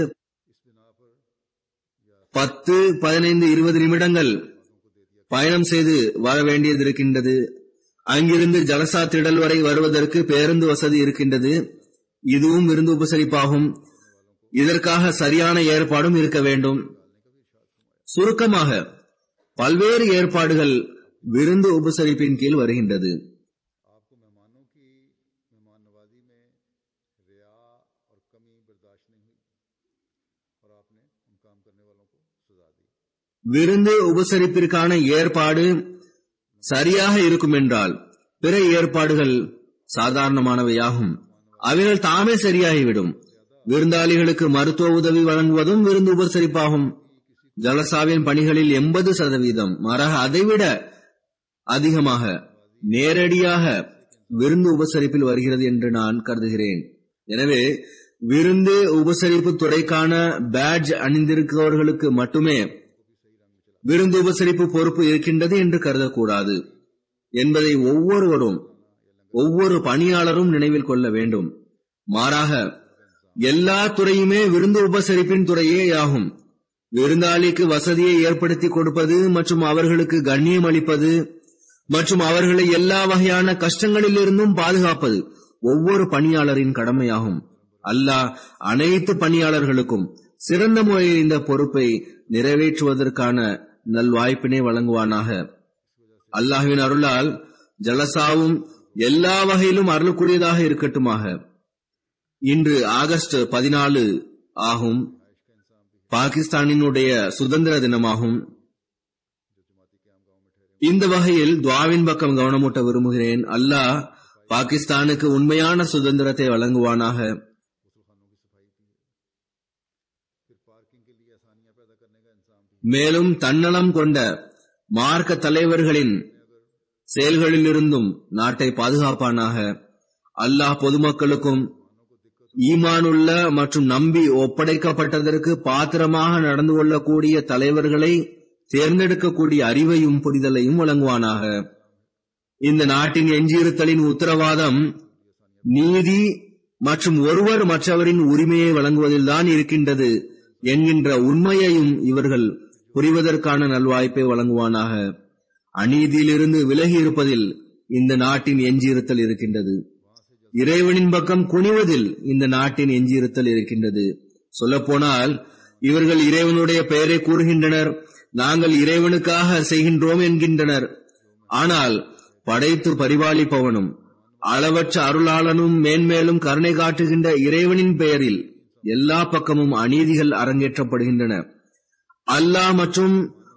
பத்து பதினைந்து இருபது நிமிடங்கள் பயணம் செய்து வர வேண்டியது இருக்கின்றது அங்கிருந்து ஜலசா திடல் வரை வருவதற்கு பேருந்து வசதி இருக்கின்றது இதுவும் விருந்து உபசரிப்பாகும் இதற்காக சரியான ஏற்பாடும் இருக்க வேண்டும் சுருக்கமாக பல்வேறு ஏற்பாடுகள் விருந்து உபசரிப்பின் கீழ் வருகின்றது आपको मेहमानों की मेहमान नवाजी में रिया और कमी बर्दाश्त नहीं हुई और आपने उन काम करने वालों को सजा दी விருந்து உபசரிப்பிற்கான ஏற்பாடு சரியாக இருக்கும் என்றால் பிற ஏற்பாடுகள் சாதாரணமானவையாகும் அவைகள் தாமே சரியாகிவிடும் விருந்தாளிகளுக்கு மருத்துவ உதவி வழங்குவதும் விருந்து உபசரிப்பாகும் ஜலசாவின் பணிகளில் எண்பது சதவீதம் மாறாக அதைவிட அதிகமாக நேரடியாக விருந்து உபசரிப்பில் வருகிறது என்று நான் கருதுகிறேன் எனவே விருந்து உபசரிப்பு துறைக்கான பேட்ஜ் அணிந்திருப்பவர்களுக்கு மட்டுமே விருந்து உபசரிப்பு பொறுப்பு இருக்கின்றது என்று கருதக்கூடாது என்பதை ஒவ்வொருவரும் ஒவ்வொரு பணியாளரும் நினைவில் கொள்ள வேண்டும் மாறாக எல்லா துறையுமே விருந்து உபசரிப்பின் துறையே ஆகும் விருந்தாளிக்கு வசதியை ஏற்படுத்தி கொடுப்பது மற்றும் அவர்களுக்கு கண்ணியம் அளிப்பது மற்றும் அவர்களை எல்லா வகையான கஷ்டங்களிலிருந்தும் பாதுகாப்பது ஒவ்வொரு பணியாளரின் கடமையாகும் அல்லாஹ் அனைத்து பணியாளர்களுக்கும் சிறந்த முறையில் இந்த பொறுப்பை நிறைவேற்றுவதற்கான நல்வாய்ப்பினை வழங்குவானாக அல்லாஹ்வின் அருளால் ஜலசாவும் எல்லா வகையிலும் அருளுக்குரியதாக இருக்கட்டுமாக இன்று ஆகஸ்ட் பதினாலு ஆகும் பாகிஸ்தானினுடைய சுதந்திர தினமாகும் இந்த வகையில் துவாவின் பக்கம் கவனமூட்ட விரும்புகிறேன் அல்லாஹ் பாகிஸ்தானுக்கு உண்மையான சுதந்திரத்தை வழங்குவானாக மேலும் தன்னலம் கொண்ட மார்க்க தலைவர்களின் செயல்களிலிருந்தும் நாட்டை பாதுகாப்பானாக அல்லாஹ் பொதுமக்களுக்கும் ஈமானுள்ள மற்றும் நம்பி ஒப்படைக்கப்பட்டதற்கு பாத்திரமாக நடந்து கொள்ளக்கூடிய தலைவர்களை தேர்ந்தெடுக்கக்கூடிய அறிவையும் புரிதலையும் வழங்குவானாக இந்த நாட்டின் எஞ்சியிருத்தலின் உத்தரவாதம் நீதி மற்றும் ஒருவர் மற்றவரின் உரிமையை வழங்குவதில்தான் இருக்கின்றது என்கின்ற உண்மையையும் இவர்கள் புரிவதற்கான நல்வாய்ப்பை வழங்குவானாக அநீதியிலிருந்து விலகி இருப்பதில் இந்த நாட்டின் எஞ்சியிருத்தல் இருக்கின்றது இறைவனின் பக்கம் குனிவதில் இந்த நாட்டின் எஞ்சியிருத்தல் இருக்கின்றது சொல்லப்போனால் இவர்கள் இறைவனுடைய பெயரை கூறுகின்றனர் நாங்கள் இறைவனுக்காக செய்கின்றோம் என்கின்றனர் ஆனால் படைத்து பரிபாலிப்பவனும் அளவற்ற அருளாளனும் மேன்மேலும் கருணை காட்டுகின்ற இறைவனின் பெயரில் எல்லா பக்கமும் அநீதிகள் அரங்கேற்றப்படுகின்றன அல்லாஹ் மற்றும்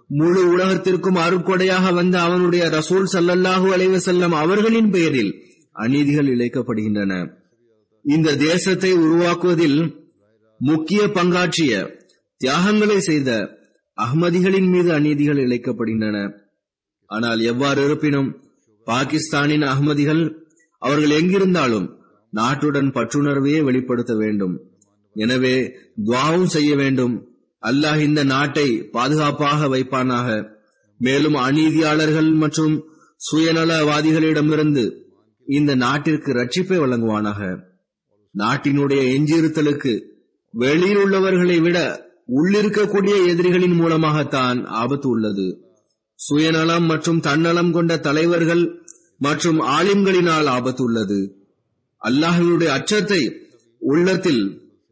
முழு உலகத்திற்கும் அருட்கொடையாக வந்த அவனுடைய ரசூல் சல்லல்லாஹு அலைஹி வஸல்லம் அவர்களின் பெயரில் அநீதிகள் இழைக்கப்படுகின்றன இந்த தேசத்தை உருவாக்குவதில் முக்கிய பங்காற்றிய தியாகங்களை செய்த அஹ்மதிகளின் மீது அநீதிகள் இழைக்கப்படுகின்றன ஆனால் எவ்வாறு இருப்பினும் பாகிஸ்தானின் அகமதிகள் அவர்கள் எங்கிருந்தாலும் நாட்டுடன் பற்றுணர்வையே வெளிப்படுத்த வேண்டும் எனவே துவாவும் செய்ய வேண்டும் அல்லாஹ் இந்த நாட்டை பாதுகாப்பாக வைப்பானாக மேலும் அநீதியாளர்கள் மற்றும் சுயநலவாதிகளிடமிருந்து இந்த நாட்டிற்கு ரட்சிப்பை வழங்குவானாக நாட்டினுடைய எஞ்சிருத்தலுக்கு வெளியில் உள்ளவர்களை விட உள்ளிருக்கக்கூடிய எதிரிகளின் மூலமாகத்தான் ஆபத்து உள்ளது சுயநலம் மற்றும் தன்னலம் கொண்ட தலைவர்கள் மற்றும் ஆலிம்களினால் ஆபத்து உள்ளது அல்லாஹினுடைய அச்சத்தை உள்ளத்தில்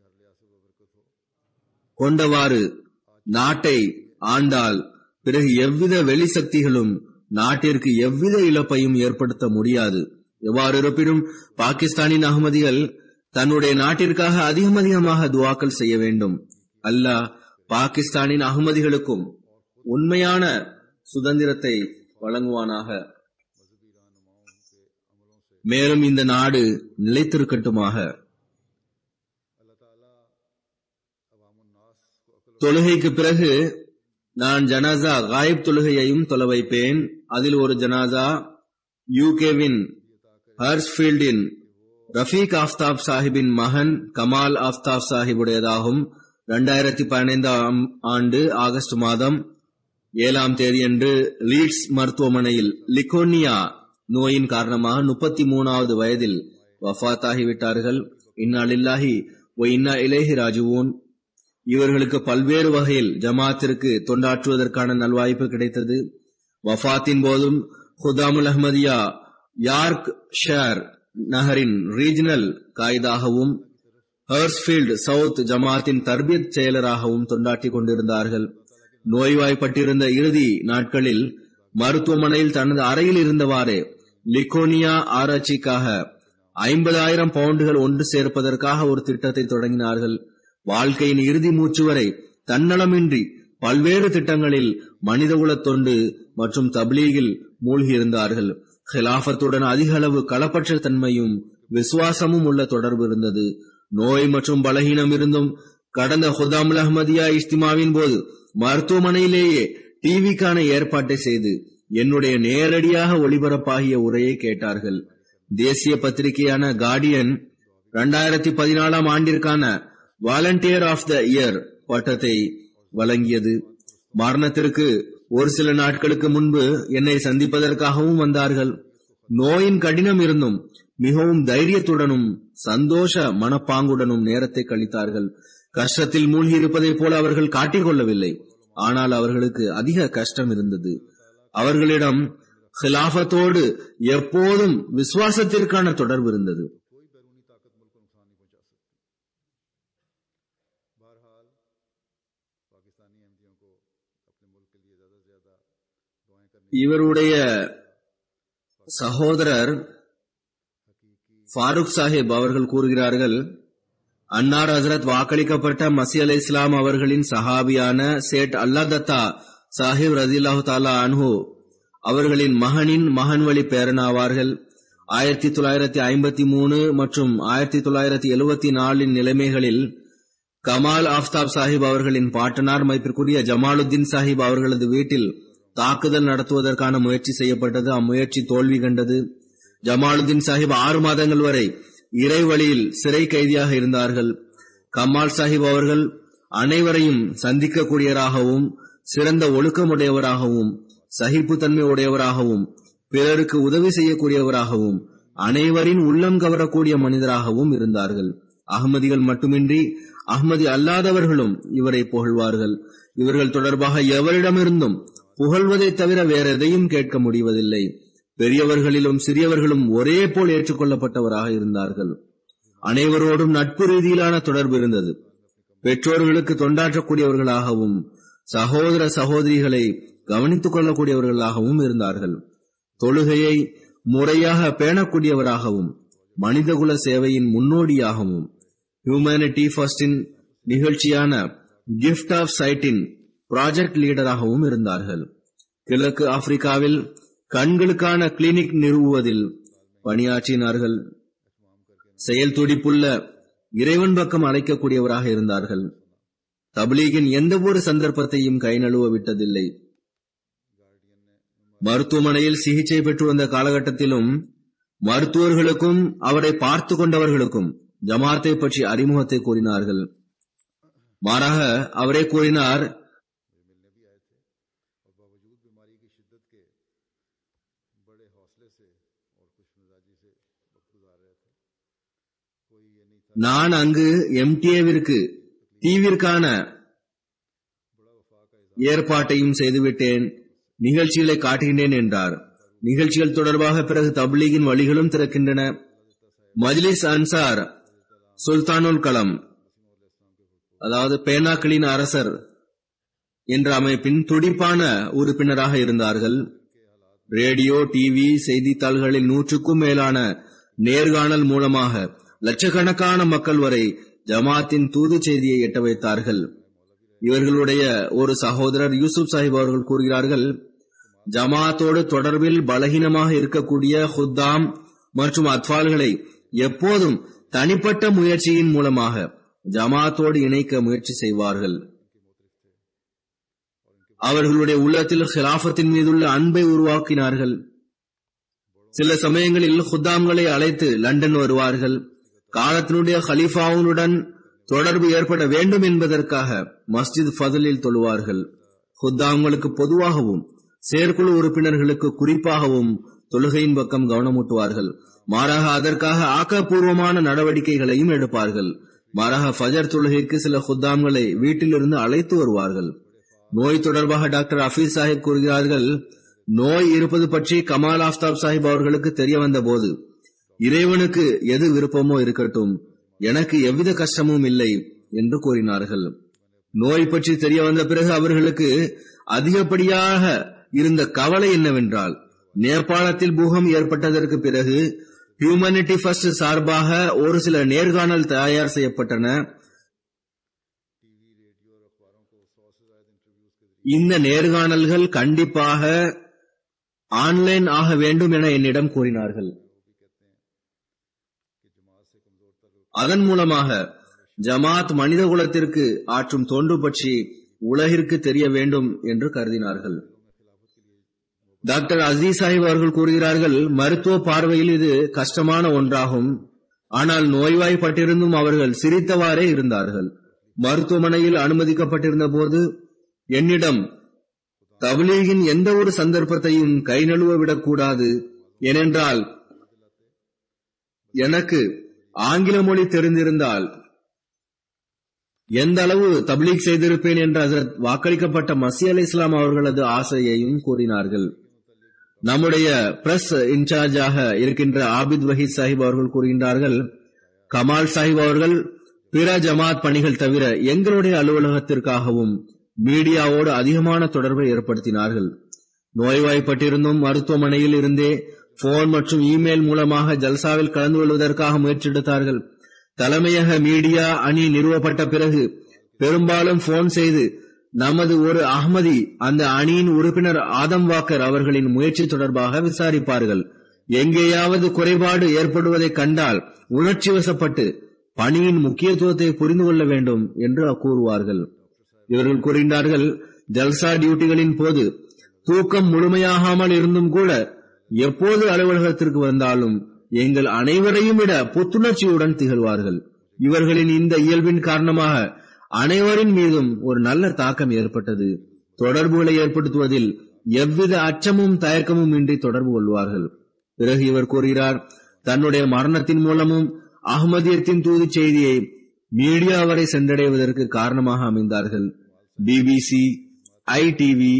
கொண்டவாறு நாட்டை ஆண்டால் பிறகு எவ்வித வெளி சக்திகளும் நாட்டிற்கு எவ்வித இழப்பையும் ஏற்படுத்த முடியாது எவ்வாறு இருப்பினும் பாகிஸ்தானின் அகமதிகள் தன்னுடைய நாட்டிற்காக அதிகம் அதிகமாக துவாக்கள் செய்ய வேண்டும் அல்லாஹ் பாகிஸ்தானின் அகமதிகளுக்கும் உண்மையான சுதந்திரத்தை வழங்குவானாக மேலும் இந்த நாடு நிலைத்திருக்கட்டுமாக தொழுகைக்கு பிறகு நான் ஜனாசா காயிப் தொழுகையையும் தொலை வைப்பேன் அதில் ஒரு ஜனாசா யூகேவின் ஹர்ஸ்பீல்டின் ரஃபீக் ஆஃப்தாப் சாஹிபின் மகன் கமால் ஆஃப்தாப் சாஹிபுடையதாகும் இரண்டாயிரத்தி பதினைந்தாம் ஆண்டு ஆகஸ்ட் மாதம் ஏழாம் தேதியன்று லீட்ஸ் மருத்துவமனையில் லிகோனியா நோயின் காரணமாக முப்பத்தி மூணாவது வயதில் வஃத்தாகிவிட்டார்கள் இன்னாலில்லாஹி ஒ இன்னா இலேஹி ராஜுவோன் இவர்களுக்கு பல்வேறு வகையில் ஜமாத்திற்கு தொண்டாற்றுவதற்கான நல்வாய்ப்பு கிடைத்தது வஃத்தின் போதும் ஹுதாமுல் அஹ்மதியா யார்க் ஷேர் நகரின் ரீஜனல் காயிதாகவும் ஹர்ஸ்பீல்ட் சவுத் ஜமாத்தின் தர்பியத் செயலராகவும் தொண்டாற்றிக் கொண்டிருந்தார்கள் நோய்வாய்ப்பட்டிருந்த இறுதி நாட்களில் மருத்துவமனையில் தனது அறையில் இருந்தவாறே லிகோனியா ஆராய்ச்சிக்காக ஐம்பதாயிரம் பவுண்டுகள் ஒன்று சேர்ப்பதற்காக ஒரு திட்டத்தை தொடங்கினார்கள் வாழ்க்கையின் இறுதி மூச்சு வரை தன்னலமின்றி பல்வேறு திட்டங்களில் மனிதகுல தொண்டு மற்றும் தப்லீகில் மூழ்கியிருந்தார்கள் ஹிலாபத்துடன் அதிக அளவு களப்பற்ற தன்மையும் விசுவாசமும் உள்ள தொடர்பு இருந்தது நோய் மற்றும் பலகீனம் இருந்தும் கடந்த ஹுதாமுல் அஹ்மதியா இஸ்திமாவின் போது மருத்துவமனையிலேயே டிவிக்கான ஏற்பாட்டை செய்து என்னுடைய நேரடியாக ஒளிபரப்பாகிய உரையை கேட்டார்கள் தேசிய பத்திரிகையான கார்டியன் இரண்டாயிரத்தி பதினாலாம் ஆண்டிற்கான வாலண்டியர் ஆஃப் த இயர் பட்டத்தை வழங்கியது மரணத்திற்கு ஒரு சில நாட்களுக்கு முன்பு என்னை சந்திப்பதற்காகவும் வந்தார்கள் நோயின் கடினம் இருந்தும் மிகவும் தைரியத்துடனும் சந்தோஷ மனப்பாங்குடனும் நேரத்தை கழித்தார்கள் கஷ்டத்தில் மூழ்கி இருப்பதைப் போல அவர்கள் காட்டிக்கொள்ளவில்லை ஆனால் அவர்களுக்கு அதிக கஷ்டம் இருந்தது அவர்களிடம் ஹிலாபத்தோடு எப்போதும் விசுவாசத்திற்கான தொடர்பு இருந்தது இவருடைய சகோதரர் ஃபாரூக் சாஹிப் அவர்கள் கூறுகிறார்கள் அன்னார் ஹசரத் வாக்களிக்கப்பட்ட மசி அலை இஸ்லாம் அவர்களின் சஹாபியான சேட் அல்லா தத்தா சாஹிப் ரதில்லாஹு தாலா அன்ஹு அவர்களின் மகனின் மகன் வழி பேரனாவார்கள் ஆயிரத்தி தொள்ளாயிரத்தி ஐம்பத்தி மூணு மற்றும் ஆயிரத்தி தொள்ளாயிரத்தி எழுபத்தி நாலின் நிலைமைகளில் கமால் ஆஃப்தாப் சாஹிப் அவர்களின் பாட்டனார் மதிப்பிற்குரிய ஜமாலுத்தீன் சாஹிப் அவர்களது வீட்டில் தாக்குதல் நடத்துவதற்கான முயற்சி செய்யப்பட்டது அம்முயற்சி தோல்வி கண்டது ஜமாலுத்தீன் சாஹிப் ஆறு மாதங்கள் வரை இறை வழியில் சிறை கைதியாக இருந்தார்கள் கமால் சாஹிப் அவர்கள் அனைவரையும் சந்திக்கக்கூடியவராகவும் சிறந்த ஒழுக்கமுடையவராகவும் சகிப்புத்தன்மை உடையவராகவும் பிறருக்கு உதவி செய்யக்கூடியவராகவும் அனைவரின் உள்ளம் கவரக்கூடிய மனிதராகவும் இருந்தார்கள் அகமதிகள் மட்டுமின்றி அகமதி அல்லாதவர்களும் இவரை புகழ்வார்கள் இவர்கள் தொடர்பாக எவரிடமிருந்தும் புகழ்வதை தவிர வேற எதையும் கேட்க முடிவதில்லை பெரியவர்களிலும் சிறியவர்களும் ஒரே போல் ஏற்றுக்கொள்ளப்பட்டவராக இருந்தார்கள் அனைவரோடும் நட்பு ரீதியிலான தொடர்பு இருந்தது பெற்றோர்களுக்கு தொண்டாற்றக்கூடியவர்களாகவும் சகோதர சகோதரிகளை கவனித்துக் கொள்ளக்கூடியவர்களாகவும் இருந்தார்கள் தொழுகையை முறையாக பேணக்கூடியவராகவும் மனிதகுல சேவையின் முன்னோடியாகவும் ஹியூமனிட்டி ஃபர்ஸ்டின் நிகழ்ச்சியான கிஃப்ட் ஆஃப் சைட்டின் ப்ராஜெக்ட் லீடராகவும் இருந்தார்கள் கிழக்கு ஆப்பிரிக்காவில் கண்களுக்கான கிளினிக் நிறுவுவதில் பணியாற்றினார்கள் செயல் துடிப்புள்ள இறைவன் பக்கம் அழைக்கக்கூடியவராக இருந்தார்கள் தப்லீகின் எந்த ஒரு சந்தர்ப்பத்தையும் கை நழுவ விட்டதில்லை மருத்துவமனையில் சிகிச்சை பெற்று வந்த காலகட்டத்திலும் மருத்துவர்களுக்கும் அவரை பார்த்து கொண்டவர்களுக்கும் ஜமாத்தை பற்றி அறிமுகத்தை கூறினார்கள் மாறாக அவரே கூறினார் मिलने भी आए थे और बावजूद बीमारी की शिद्दत के बड़े हौसले से और खुश मिजाजी से वक्त गुजार रहे थे कोई ये नहीं था நான் அங்கு எம்டிஏவிற்கு தீவிற்கான बड़ा वफा का इजहार ஏற்பாட்டையும் செய்துவிட்டேன் நிகழ்ச்சிகளை காட்டுகின்றேன் என்றார் நிகழ்ச்சிகள் தொடர்பாக பிறகு தப்லீகின் வழிகளும் திறக்கின்றன மஜ்லிஸ் அன்சார் சுல்தானுல் கலம் அதாவது பேனாக்களின் அரசர் என்ற அமைப்பின் துடிப்பான உறுப்பினராக இருந்தார்கள் ரேடியோ டிவி செய்தித்தாள்களில் நூற்றுக்கும் மேலான நேர்காணல் மூலமாக லட்சக்கணக்கான மக்கள் வரை ஜமாத்தின் தூது செய்தியை எட்ட வைத்தார்கள் இவர்களுடைய ஒரு சகோதரர் யூசுப் சாஹிப் அவர்கள் கூறுகிறார்கள் ஜமாத்தோடு தொடர்பில் பலகீனமாக இருக்கக்கூடிய ஹுத்தாம் மற்றும் அத்வால்களை எப்போதும் தனிப்பட்ட முயற்சியின் மூலமாக ஜமாத்தோடு இணைக்க முயற்சி செய்வார்கள் அவர்களுடைய உள்ளத்தில் ஹிலாஃபத்தின் மீதுள்ள அன்பை உருவாக்கினார்கள் சில சமயங்களில் ஹுத்தாம்களை அழைத்து லண்டன் வருவார்கள் காலத்தினுடைய ஹலீஃபாவுடன் தொடர்பு ஏற்பட வேண்டும் என்பதற்காக மஸ்ஜித் ஃபதலில் தொழுவார்கள் ஹுத்தாம்களுக்கு பொதுவாகவும் செயற்குழு உறுப்பினர்களுக்கு குறிப்பாகவும் தொழுகையின் பக்கம் கவனமூட்டுவார்கள் மாறாக அதற்காக ஆக்கப்பூர்வமான நடவடிக்கைகளையும் எடுப்பார்கள் மாறாக ஃபஜர் தொழுகைக்கு சில ஹுத்தாம்களை வீட்டிலிருந்து அழைத்து வருவார்கள் நோய் தொடர்பாக டாக்டர் அஃபீஸ் சாஹிப் கூறுகிறார்கள் நோய் இருப்பது பற்றி கமால் ஆஃப்தாப் சாஹிப் அவர்களுக்கு தெரிய வந்த போது இறைவனுக்கு எது விருப்பமோ இருக்கட்டும் எனக்கு எவ்வித கஷ்டமும் இல்லை என்று கூறினார்கள் நோய் பற்றி தெரிய வந்த பிறகு அவர்களுக்கு அதிகப்படியாக இருந்த கவலை என்னவென்றால் நேபாளத்தில் பூகம் ஏற்பட்டதற்கு பிறகு ஹியூமனிட்டி ஃபர்ஸ்ட் சார்பாக ஒரு சில நேர்காணல் தயார் செய்யப்பட்டன இந்த நேர்காணல்கள் கண்டிப்பாக ஆன்லைன் ஆக வேண்டும் என என்னிடம் கூறினார்கள் அதன் மூலமாக ஜமாத் மனித குலத்திற்கு ஆற்றும் தொண்டு பற்றி உலகிற்கு தெரிய வேண்டும் என்று கருதினார்கள் டாக்டர் அசீஸ் சாஹிப் அவர்கள் கூறுகிறார்கள் மருத்துவ பார்வையில் இது கஷ்டமான ஒன்றாகும் ஆனால் நோய்வாய்ப்பட்டிருந்தும் அவர்கள் சிரித்தவாறே இருந்தார்கள் மருத்துவமனையில் அனுமதிக்கப்பட்டிருந்த போது என்னிடம் தப்லீகின் எந்த ஒரு சந்தர்ப்பத்தையும் கை நழுவ விடக்கூடாது ஏனென்றால் எனக்கு ஆங்கில மொழி தெரிந்திருந்தால் எந்த அளவு தப்லீக் செய்திருப்பேன் என்று ஹசரத் வாக்களிக்கப்பட்ட மசி அலி இஸ்லாம் அவர்களது ஆசையையும் கூறினார்கள் நம்முடைய பிரஸ் இன்சார்ஜாக இருக்கின்ற ஆபித் வஹீத் சாஹிப் அவர்கள் கூறுகின்றார்கள் கமால் சாஹிப் அவர்கள் பிற ஜமாத் பணிகள் தவிர எங்களுடைய அலுவலகத்திற்காகவும் மீடியாவோடு அதிகமான தொடர்பை ஏற்படுத்தினார்கள் நோய்வாய்ப்பட்டிருந்தும் மருத்துவமனையில் இருந்தே போன் மற்றும் இமெயில் மூலமாக ஜல்சாவில் கலந்து கொள்வதற்காக முயற்சி எடுத்தார்கள் தலைமையக மீடியா அணி நிறுவப்பட்ட பிறகு பெரும்பாலும் போன் செய்து நமது ஒரு அஹ்மதி அந்த அணியின் உறுப்பினர் ஆதம் வாக்கர் அவர்களின் முயற்சி தொடர்பாக விசாரிப்பார்கள் எங்கேயாவது குறைபாடு ஏற்படுவதை கண்டால் உணர்ச்சி வசப்பட்டு பணியின் முக்கியத்துவத்தை புரிந்து கொள்ள வேண்டும் என்று கூறுவார்கள் இவர்கள் கூறுகின்றார்கள் ஜல்சா டியூட்டிகளின் போது தூக்கம் முழுமையாகாமல் இருந்தும் கூட எப்போது அலுவலகத்திற்கு வந்தாலும் எங்கள் அனைவரையும் விட புத்துணர்ச்சியுடன் திகழ்வார்கள் இவர்களின் இந்த இயல்பின் காரணமாக அனைவரின் மீதும் ஒரு நல்ல தாக்கம் ஏற்பட்டது தொடர்புகளை ஏற்படுத்துவதில் எவ்வித அச்சமும் தயக்கமும் இன்றி தொடர்பு கொள்வார்கள் பிறகு இவர் கூறுகிறார் தன்னுடைய மரணத்தின் மூலமும் அகமதியத்தின் தூது செய்தியை மீடியா வரை சென்றடைவதற்கு காரணமாக அமைந்தார்கள் பிபிசி ஐடிவி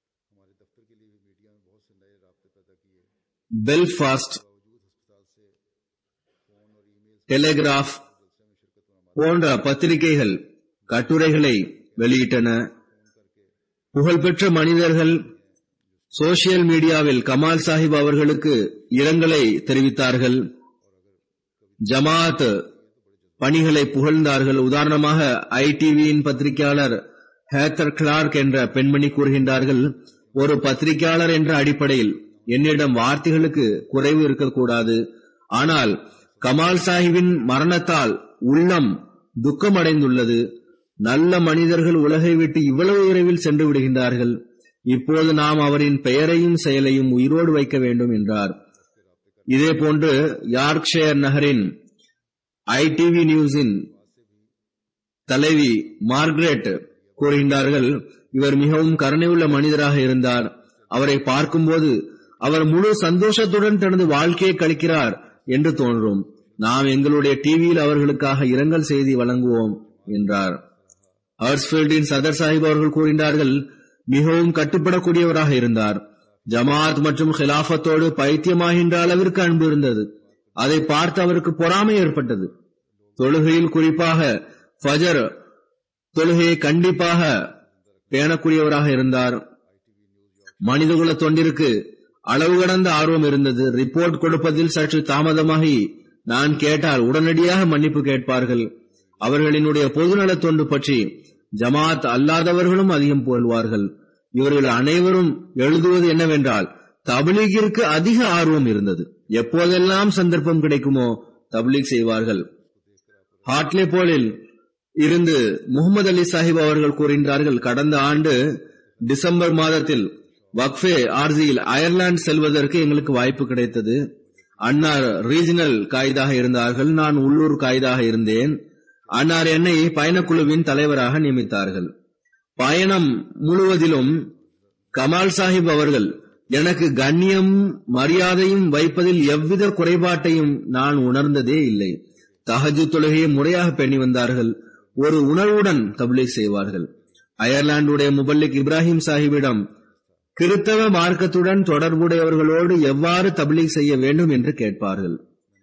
பெல்ஃபாஸ்ட் டெலிகிராஃப் போன்ற பத்திரிகைகள் கட்டுரைகளை வெளியிட்டன புகழ்பெற்ற மனிதர்கள் சோசியல் மீடியாவில் கமால் சாஹிப் அவர்களுக்கு இரங்கலை தெரிவித்தார்கள் ஜமாத் பணிகளை புகழ்ந்தார்கள் உதாரணமாக ஐடிவியின் பத்திரிகையாளர் ஹேத்தர் கிளார்க் என்ற பெண்மணி கூறுகின்றார்கள் ஒரு பத்திரிகையாளர் என்ற அடிப்படையில் என்னிடம் வார்த்தைகளுக்கு குறைவு இருக்கக்கூடாது ஆனால் கமால் சாஹிபின் மரணத்தால் உள்ளம் துக்கமடைந்துள்ளது நல்ல மனிதர்கள் உலகை விட்டு இவ்வளவு விரைவில் சென்று விடுகின்றார்கள் இப்போது நாம் அவரின் பெயரையும் செயலையும் உயிரோடு வைக்க வேண்டும் என்றார் இதேபோன்று யார்க்ஷயர் நகரின் ஐடிவி நியூஸின் தலைவி மார்கரெட் கூறுகின்றார்கள் இவர் மிகவும் கருணையுள்ள மனிதராக இருந்தார் அவரை பார்க்கும்போது அவர் முழு சந்தோஷத்துடன் தனது வாழ்க்கையை கழிக்கிறார் என்று தோன்றும் நாம் எங்களுடைய டிவியில் அவர்களுக்காக இரங்கல் செய்தி வழங்குவோம் என்றார் ஹர்ஸ்பீல்டின் சதர் சாஹிப் அவர்கள் கூறுகின்றார்கள் மிகவும் கட்டுப்படக்கூடியவராக இருந்தார் ஜமாத் மற்றும் ஹிலாபத்தோடு பைத்தியமாகின்ற அளவிற்கு அன்பு இருந்தது அதை பார்த்து அவருக்கு பொறாமை ஏற்பட்டது தொழுகையில் குறிப்பாக ஃபஜர் தொழுகையை கண்டிப்பாக பேணக்கூடியவராக இருந்தார் மனிதகுல தொண்டிற்கு அளவு கடந்த ஆர்வம் இருந்தது ரிப்போர்ட் கொடுப்பதில் சற்று தாமதமாகி நான் கேட்டால் உடனடியாக மன்னிப்பு கேட்பார்கள் அவர்களினுடைய பொதுநல தொண்டு பற்றி ஜமாத் அல்லாதவர்களும் அதிகம் புகழ்வார்கள் இவர்கள் அனைவரும் எழுதுவது என்னவென்றால் தபிலீகிற்கு அதிக ஆர்வம் இருந்தது எப்போதெல்லாம் சந்தர்ப்பம் கிடைக்குமோ தபிலீக் செய்வார்கள் ஹாட்லே போலில் இருந்து முகமது அலி சாஹிப் அவர்கள் கூறுகின்றார்கள் கடந்த ஆண்டு டிசம்பர் மாதத்தில் வக்ஃபே ஆர்ஜியில் அயர்லாந்து செல்வதற்கு எங்களுக்கு வாய்ப்பு கிடைத்தது அன்னார் ரீஜனல் காய்தாக இருந்தார்கள் நான் உள்ளூர் காய்தாக இருந்தேன் அன்னார் என்னை பயணக்குழுவின் தலைவராக நியமித்தார்கள் பயணம் முழுவதிலும் கமால் சாஹிப் அவர்கள் எனக்கு கண்ணியம் மரியாதையும் வைப்பதில் எவ்வித குறைபாட்டையும் நான் உணர்ந்ததே இல்லை தஹஜு தொழுகையை முறையாக பெண்ணி வந்தார்கள் ஒரு உணர்வுடன் தப்லீக் செய்வார்கள் அயர்லாந்துடைய முபல்லிக் இப்ராஹிம் சாஹிபிடம் கிறித்தவ மார்க்கத்துடன் தொடர்புடையவர்களோடு எவ்வாறு தப்லீக் செய்ய வேண்டும் என்று கேட்பார்கள்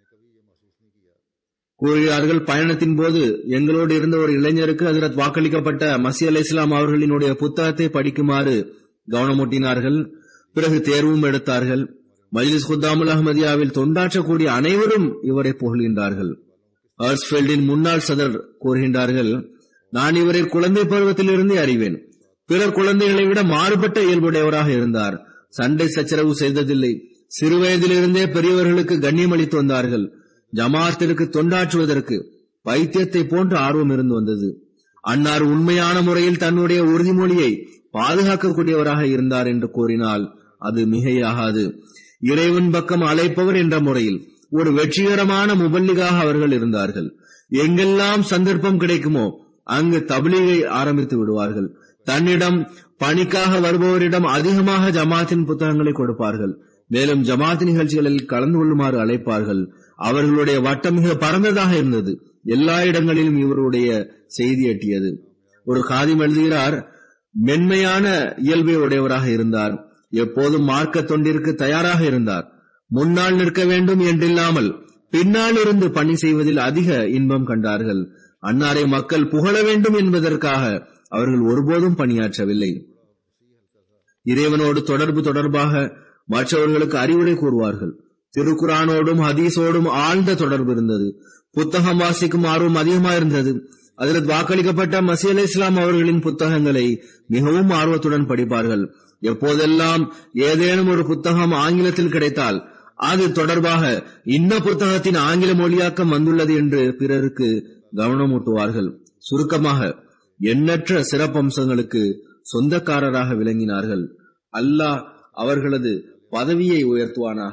கூறுகிறார்கள் பயணத்தின் போது எங்களோடு இருந்த ஒரு இளைஞருக்கு அதிரத் வாக்களிக்கப்பட்ட மசி அலி இஸ்லாம் அவர்களினுடைய புத்தகத்தை படிக்குமாறு கவனமூட்டினார்கள் பிறகு தேர்வும் எடுத்தார்கள் மஜ்லிஸ் குத்தாமுல் அஹமதியாவில் தொண்டாற்றக்கூடிய அனைவரும் இவரை புகழ்கின்றார்கள் ஹர்ஸ்பெல்டின் முன்னாள் சதர் கூறுகின்றார்கள் நான் இவரை குழந்தை பருவத்திலிருந்தே அறிவேன் பிறர் குழந்தைகளை விட மாறுபட்ட இயல்புடையவராக இருந்தார் சண்டை சச்சரவு செய்ததில்லை சிறுவயதிலிருந்தே பெரியவர்களுக்கு கண்ணியம் அளித்து வந்தார்கள் ஜமாத்திற்கு தொண்டாற்றுவதற்கு பைத்தியத்தை போன்ற ஆர்வம் இருந்து வந்தது அன்னார் உண்மையான முறையில் தன்னுடைய உறுதிமொழியை பாதுகாக்கக்கூடியவராக இருந்தார் என்று கூறினால் அது மிகையாகாது இறைவன் பக்கம் அழைப்பவர் என்ற முறையில் ஒரு வெற்றிகரமான முபல்லிகாக அவர்கள் இருந்தார்கள் எங்கெல்லாம் சந்தர்ப்பம் கிடைக்குமோ அங்கு தபிலீகை ஆரம்பித்து விடுவார்கள் தன்னிடம் பணிக்காக வருபவரிடம் அதிகமாக ஜமாத்தின் புத்தகங்களை கொடுப்பார்கள் மேலும் ஜமாத் நிகழ்ச்சிகளில் கலந்து கொள்ளுமாறு அழைப்பார்கள் அவர்களுடைய வட்டம் மிக பரந்ததாக இருந்தது எல்லா இடங்களிலும் இவருடைய செய்தி எட்டியது ஒரு காதிம் எழுதுகிறார் மென்மையான இயல்பை உடையவராக இருந்தார் எப்போதும் மார்க்க தொண்டிற்கு தயாராக இருந்தார் முன்னால் நிற்க வேண்டும் என்றில்லாமல் பின்னால் இருந்து பணி செய்வதில் அதிக இன்பம் கண்டார்கள் அன்னாரை மக்கள் புகழ வேண்டும் என்பதற்காக அவர்கள் ஒருபோதும் பணியாற்றவில்லை இறைவனோடு தொடர்பு தொடர்பாக மற்றவர்களுக்கு அறிவுரை கூறுவார்கள் திருக்குரானோடும் ஹதீஸோடும் ஆழ்ந்த தொடர்பு இருந்தது புத்தகம் வாசிக்கும் ஆர்வம் அதிகமாக இருந்தது அதில் வாக்களிக்கப்பட்ட மசி அலி இஸ்லாம் அவர்களின் புத்தகங்களை மிகவும் ஆர்வத்துடன் படிப்பார்கள் எப்போதெல்லாம் ஏதேனும் ஒரு புத்தகம் ஆங்கிலத்தில் கிடைத்தால் அது தொடர்பாக இன்ன புத்தகத்தின் ஆங்கில மொழியாக்கம் வந்துள்ளது என்று பிறருக்கு கவனமூட்டுவார்கள் சுருக்கமாக எண்ணற்ற சிறப்பம்சங்களுக்கு சொந்தக்காரராக விளங்கினார்கள் அல்லாஹ் அவர்களது பதவியை உயர்த்துவானாக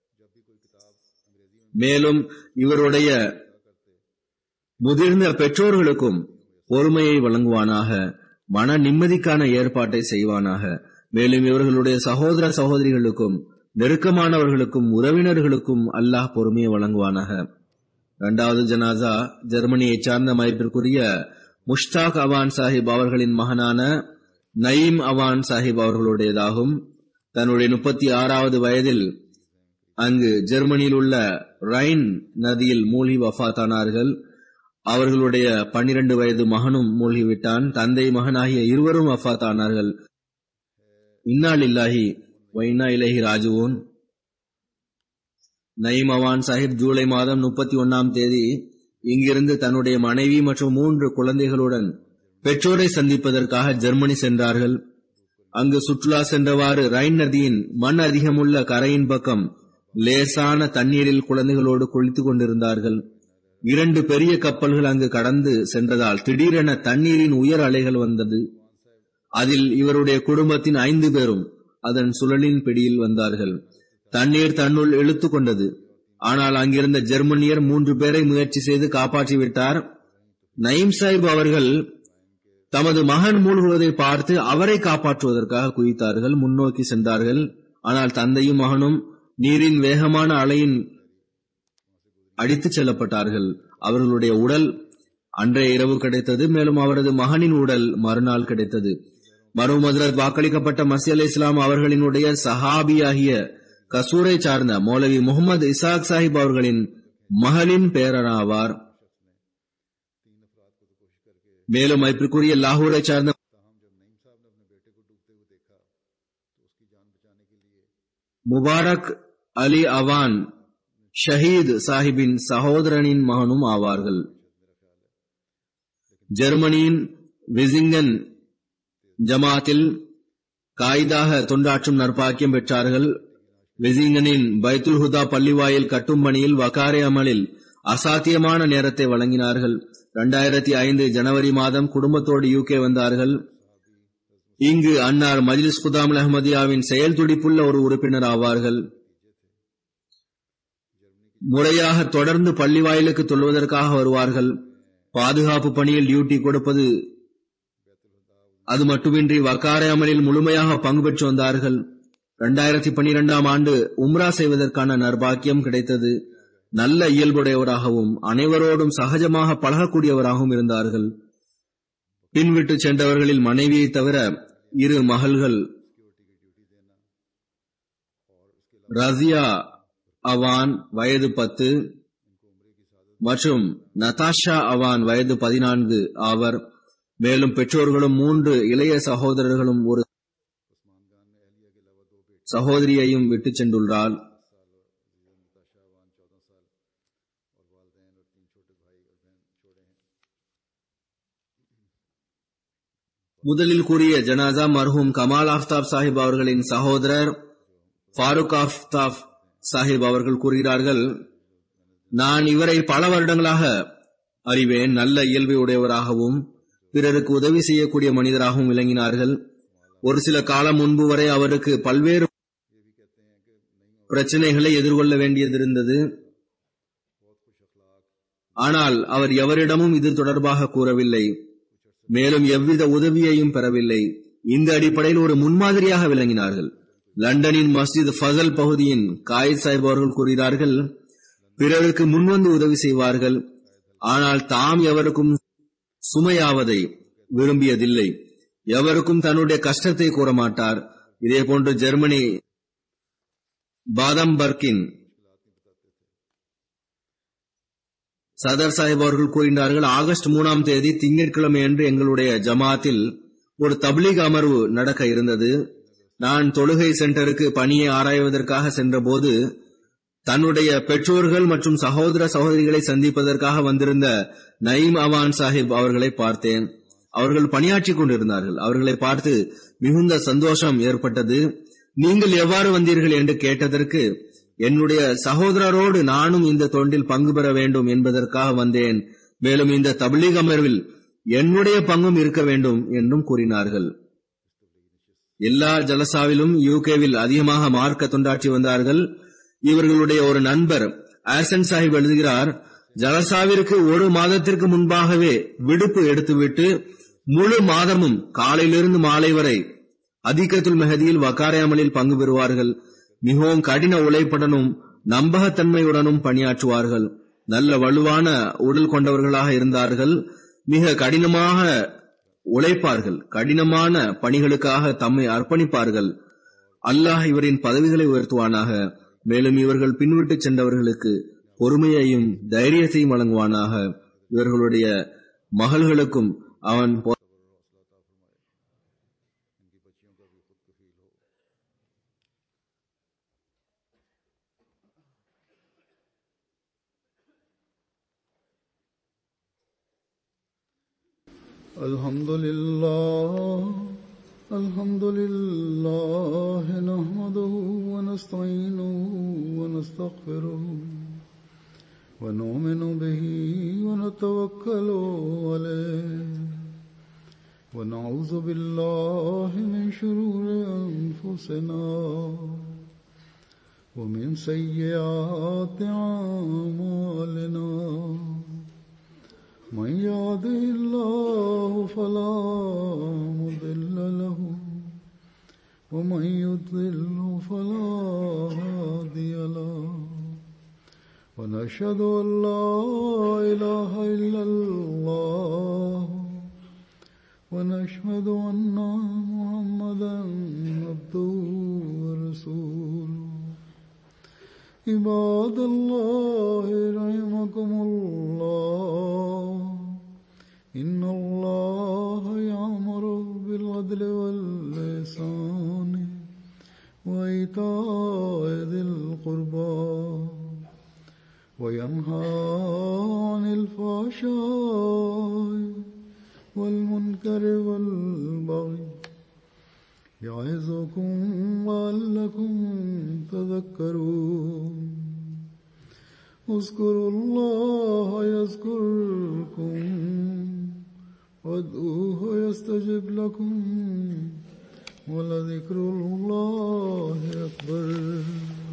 மேலும் இவருடைய முதிர்ந்த பெற்றோர்களுக்கும் பொறுமையை வழங்குவானாக மன நிம்மதிக்கான ஏற்பாட்டை செய்வானாக மேலும் இவர்களுடைய சகோதர சகோதரிகளுக்கும் நெருக்கமானவர்களுக்கும் உறவினர்களுக்கும் அல்லாஹ் பொறுமையை வழங்குவானாக இரண்டாவது ஜனாசா ஜெர்மனியைச் சார்ந்த மதிப்பிற்குரிய முஷ்தாக் அவான் சாஹிப் அவர்களின் மகனான நயீம் அவான் சாஹிப் அவர்களுடையதாகும் தன்னுடைய முப்பத்தி ஆறாவது வயதில் அங்கு ஜெர்மனியில் உள்ள ரைன் நதியில் மூழ்கி வஃத்தானார்கள் அவர்களுடைய பன்னிரண்டு வயது மகனும் மூழ்கிவிட்டான் தந்தை மகனாகிய இருவரும் வஃத்தானார்கள் இன்னால் இல்லாஹி வைனா இலஹி ராஜுவோன் நயீம் அவான் சாஹிப் ஜூலை மாதம் முப்பத்தி ஒன்னாம் தேதி இங்கிருந்து தன்னுடைய மனைவி மற்றும் மூன்று குழந்தைகளுடன் பெற்றோரை சந்திப்பதற்காக ஜெர்மனி சென்றார்கள் அங்கு சுற்றுலா சென்றவாறு ரைன் நதியின் மண் அதிகமுள்ள கரையின் பக்கம் லேசான தண்ணீரில் குழந்தைகளோடு குளித்துக் கொண்டிருந்தார்கள் இரண்டு பெரிய கப்பல்கள் அங்கு கடந்து சென்றதால் திடீரென தண்ணீரின் உயர் அலைகள் வந்தது அதில் இவருடைய குடும்பத்தின் ஐந்து பேரும் அதன் சுழலின் பிடியில் வந்தார்கள் தண்ணீர் தன்னுள் இழுத்துக் கொண்டது ஆனால் அங்கிருந்த ஜெர்மனியர் மூன்று பேரை முயற்சி செய்து காப்பாற்றிவிட்டார் நயீம் சாஹிப் அவர்கள் தமது மகன் மூழ்குவதை பார்த்து அவரை காப்பாற்றுவதற்காக குதித்தார்கள் முன்னோக்கி சென்றார்கள் ஆனால் தந்தையும் மகனும் நீரின் வேகமான அலையின் அடித்துச் செல்லப்பட்டார்கள் அவர்களுடைய உடல் அன்றைய இரவு கிடைத்தது மேலும் அவரது மகனின் உடல் மறுநாள் கிடைத்தது மரு மதுரத் வாக்களிக்கப்பட்ட மசி அலி இஸ்லாம் அவர்களினுடைய சஹாபியாகிய கசூரை சார்ந்த மௌலவி முகமது இசாக் சாஹிப் அவர்களின் மகளின் பேரராவார் மேலும் மதிப்பிற்குரிய லாகூரை சார்ந்த முபாரக் அலி அவான் ஷஹீத் சாஹிபின் சகோதரனின் மகனும் ஆவார்கள் ஜெர்மனியின் விசிங்கன் ஜமாத்தில் காய்தாக தொண்டாற்றும் நற்பாக்கியம் பெற்றார்கள் விசிங்கனின் பைத்துல் ஹுதா பள்ளிவாயில் கட்டும் பணியில் வகாரே அமலில் அசாத்தியமான நேரத்தை வழங்கினார்கள் இரண்டாயிரத்தி ஐந்து ஜனவரி மாதம் குடும்பத்தோடு யூகே வந்தார்கள் இங்கு அன்னார் மஜ்லிஸ் குதாம் அஹமதியாவின் செயல் துடிப்புள்ள ஒரு உறுப்பினர் ஆவார்கள் முறையாக தொடர்ந்து பள்ளி வாயிலுக்கு தொல்வதற்காக வருவார்கள் பாதுகாப்பு பணியில் டியூட்டி கொடுப்பது அது மட்டுமின்றி வக்காரை அமலில் முழுமையாக பங்கு பெற்று வந்தார்கள் இரண்டாயிரத்தி பனிரெண்டாம் ஆண்டு உம்ரா செய்வதற்கான நர்பாக்கியம் கிடைத்தது நல்ல இயல்புடையவராகவும் அனைவரோடும் சகஜமாக பழகக்கூடியவராகவும் இருந்தார்கள் பின்விட்டு சென்றவர்களில் மனைவியை தவிர இரு மகள்கள் ரசியா அவான் வயது பத்து மற்றும் நதாஷா அவான் வயது பதினான்கு ஆவர் மேலும் பெற்றோர்களும் மூன்று இளைய சகோதரர்களும் ஒரு சகோதரியையும் விட்டுச் சென்றுள்ளார் முதலில் கூறிய ஜனாசா மர்ஹூம் கமால் ஆஃப்தாப் சாஹிப் அவர்களின் சகோதரர் ஃபாரூக் ஆஃப்தாப் சாஹிப் அவர்கள் கூறுகிறார்கள் நான் இவரை பல வருடங்களாக அறிவேன் நல்ல இயல்பை உடையவராகவும் பிறருக்கு உதவி செய்யக்கூடிய மனிதராகவும் விளங்கினார்கள் ஒரு சில காலம் முன்பு வரை அவருக்கு பல்வேறு பிரச்சனைகளை எதிர்கொள்ள வேண்டியதிருந்தது ஆனால் அவர் எவரிடமும் இது தொடர்பாக கூறவில்லை மேலும் எவ்வித உதவியையும் பெறவில்லை இந்த அடிப்படையில் ஒரு முன்மாதிரியாக விளங்கினார்கள் லண்டனின் மஸ்ஜித் ஃபசல் பகுதியின் காயித் சாஹிப் அவர்கள் கூறுகிறார்கள் பிறருக்கு முன்வந்து உதவி செய்வார்கள் ஆனால் தாம் எவருக்கும் சுமையாவதை விரும்பியதில்லை எவருக்கும் தன்னுடைய கஷ்டத்தை கூற மாட்டார் இதேபோன்று ஜெர்மனி பாதம்பர்கின் சதர் சாஹிப் அவர்கள் கூறினார்கள் ஆகஸ்ட் மூணாம் தேதி திங்கட்கிழமை அன்று எங்களுடைய ஜமாத்தில் ஒரு தப்லீக் அமர்வு நடக்க இருந்தது நான் தொழுகை சென்டருக்கு பணியை ஆராய்வதற்காக சென்றபோது தன்னுடைய பெற்றோர்கள் மற்றும் சகோதர சகோதரிகளை சந்திப்பதற்காக வந்திருந்த நயீம் அவான் சாஹிப் அவர்களை பார்த்தேன் அவர்கள் பணியாற்றிக் கொண்டிருந்தார்கள் அவர்களை பார்த்து மிகுந்த சந்தோஷம் ஏற்பட்டது நீங்கள் எவ்வாறு வந்தீர்கள் என்று கேட்டதற்கு என்னுடைய சகோதரரோடு நானும் இந்த தொண்டில் பங்கு பெற வேண்டும் என்பதற்காக வந்தேன் மேலும் இந்த தபிலீக் அமர்வில் என்னுடைய பங்கும் இருக்க வேண்டும் என்றும் கூறினார்கள் எல்லா ஜலசாவிலும் யூகேவில் அதிகமாக மார்க்க தொண்டாற்றி வந்தார்கள் இவர்களுடைய ஒரு நண்பர் ஆசன் சாஹிப் எழுதுகிறார் ஜலசாவிற்கு ஒரு மாதத்திற்கு முன்பாகவே விடுப்பு எடுத்துவிட்டு முழு மாதமும் காலையிலிருந்து மாலை வரை அதிகத்துல் மெஹதியில் வக்காரையாமலில் பங்கு பெறுவார்கள் மிகவும் கடின உழைப்புடனும் நம்பகத்தன்மையுடனும் பணியாற்றுவார்கள் நல்ல வலுவான உடல் கொண்டவர்களாக இருந்தார்கள் மிக கடினமாக உழைப்பார்கள் கடினமான பணிகளுக்காக தம்மை அர்ப்பணிப்பார்கள் அல்லாஹ் இவரின் பதவிகளை உயர்த்துவானாக மேலும் இவர்கள் பின்விட்டு சென்றவர்களுக்கு பொறுமையையும் தைரியத்தையும் வழங்குவானாக இவர்களுடைய மகள்களுக்கும் அவன் الحمد لله الحمد لله نحمده ونستعينه ونستغفره ونؤمن به ونتوكل عليه ونعوذ بالله من شرور أنفسنا ومن سيئات أعمالنا من يهده الله فلا مضل له ومن يضلل فلا هادي له ونشهد أن لا إله إلا الله ونشهد أن محمدا عبده ورسوله عباد الله رحمكم الله إن الله يأمر بالعدل واللسان وإيتاء ذي القربى وينهى عن الفحشاء والمنكر والبغي يعظكم لعلكم تذكرون اذكروا الله يذكركم وادعوه يستجب لكم ولذكر الله أكبر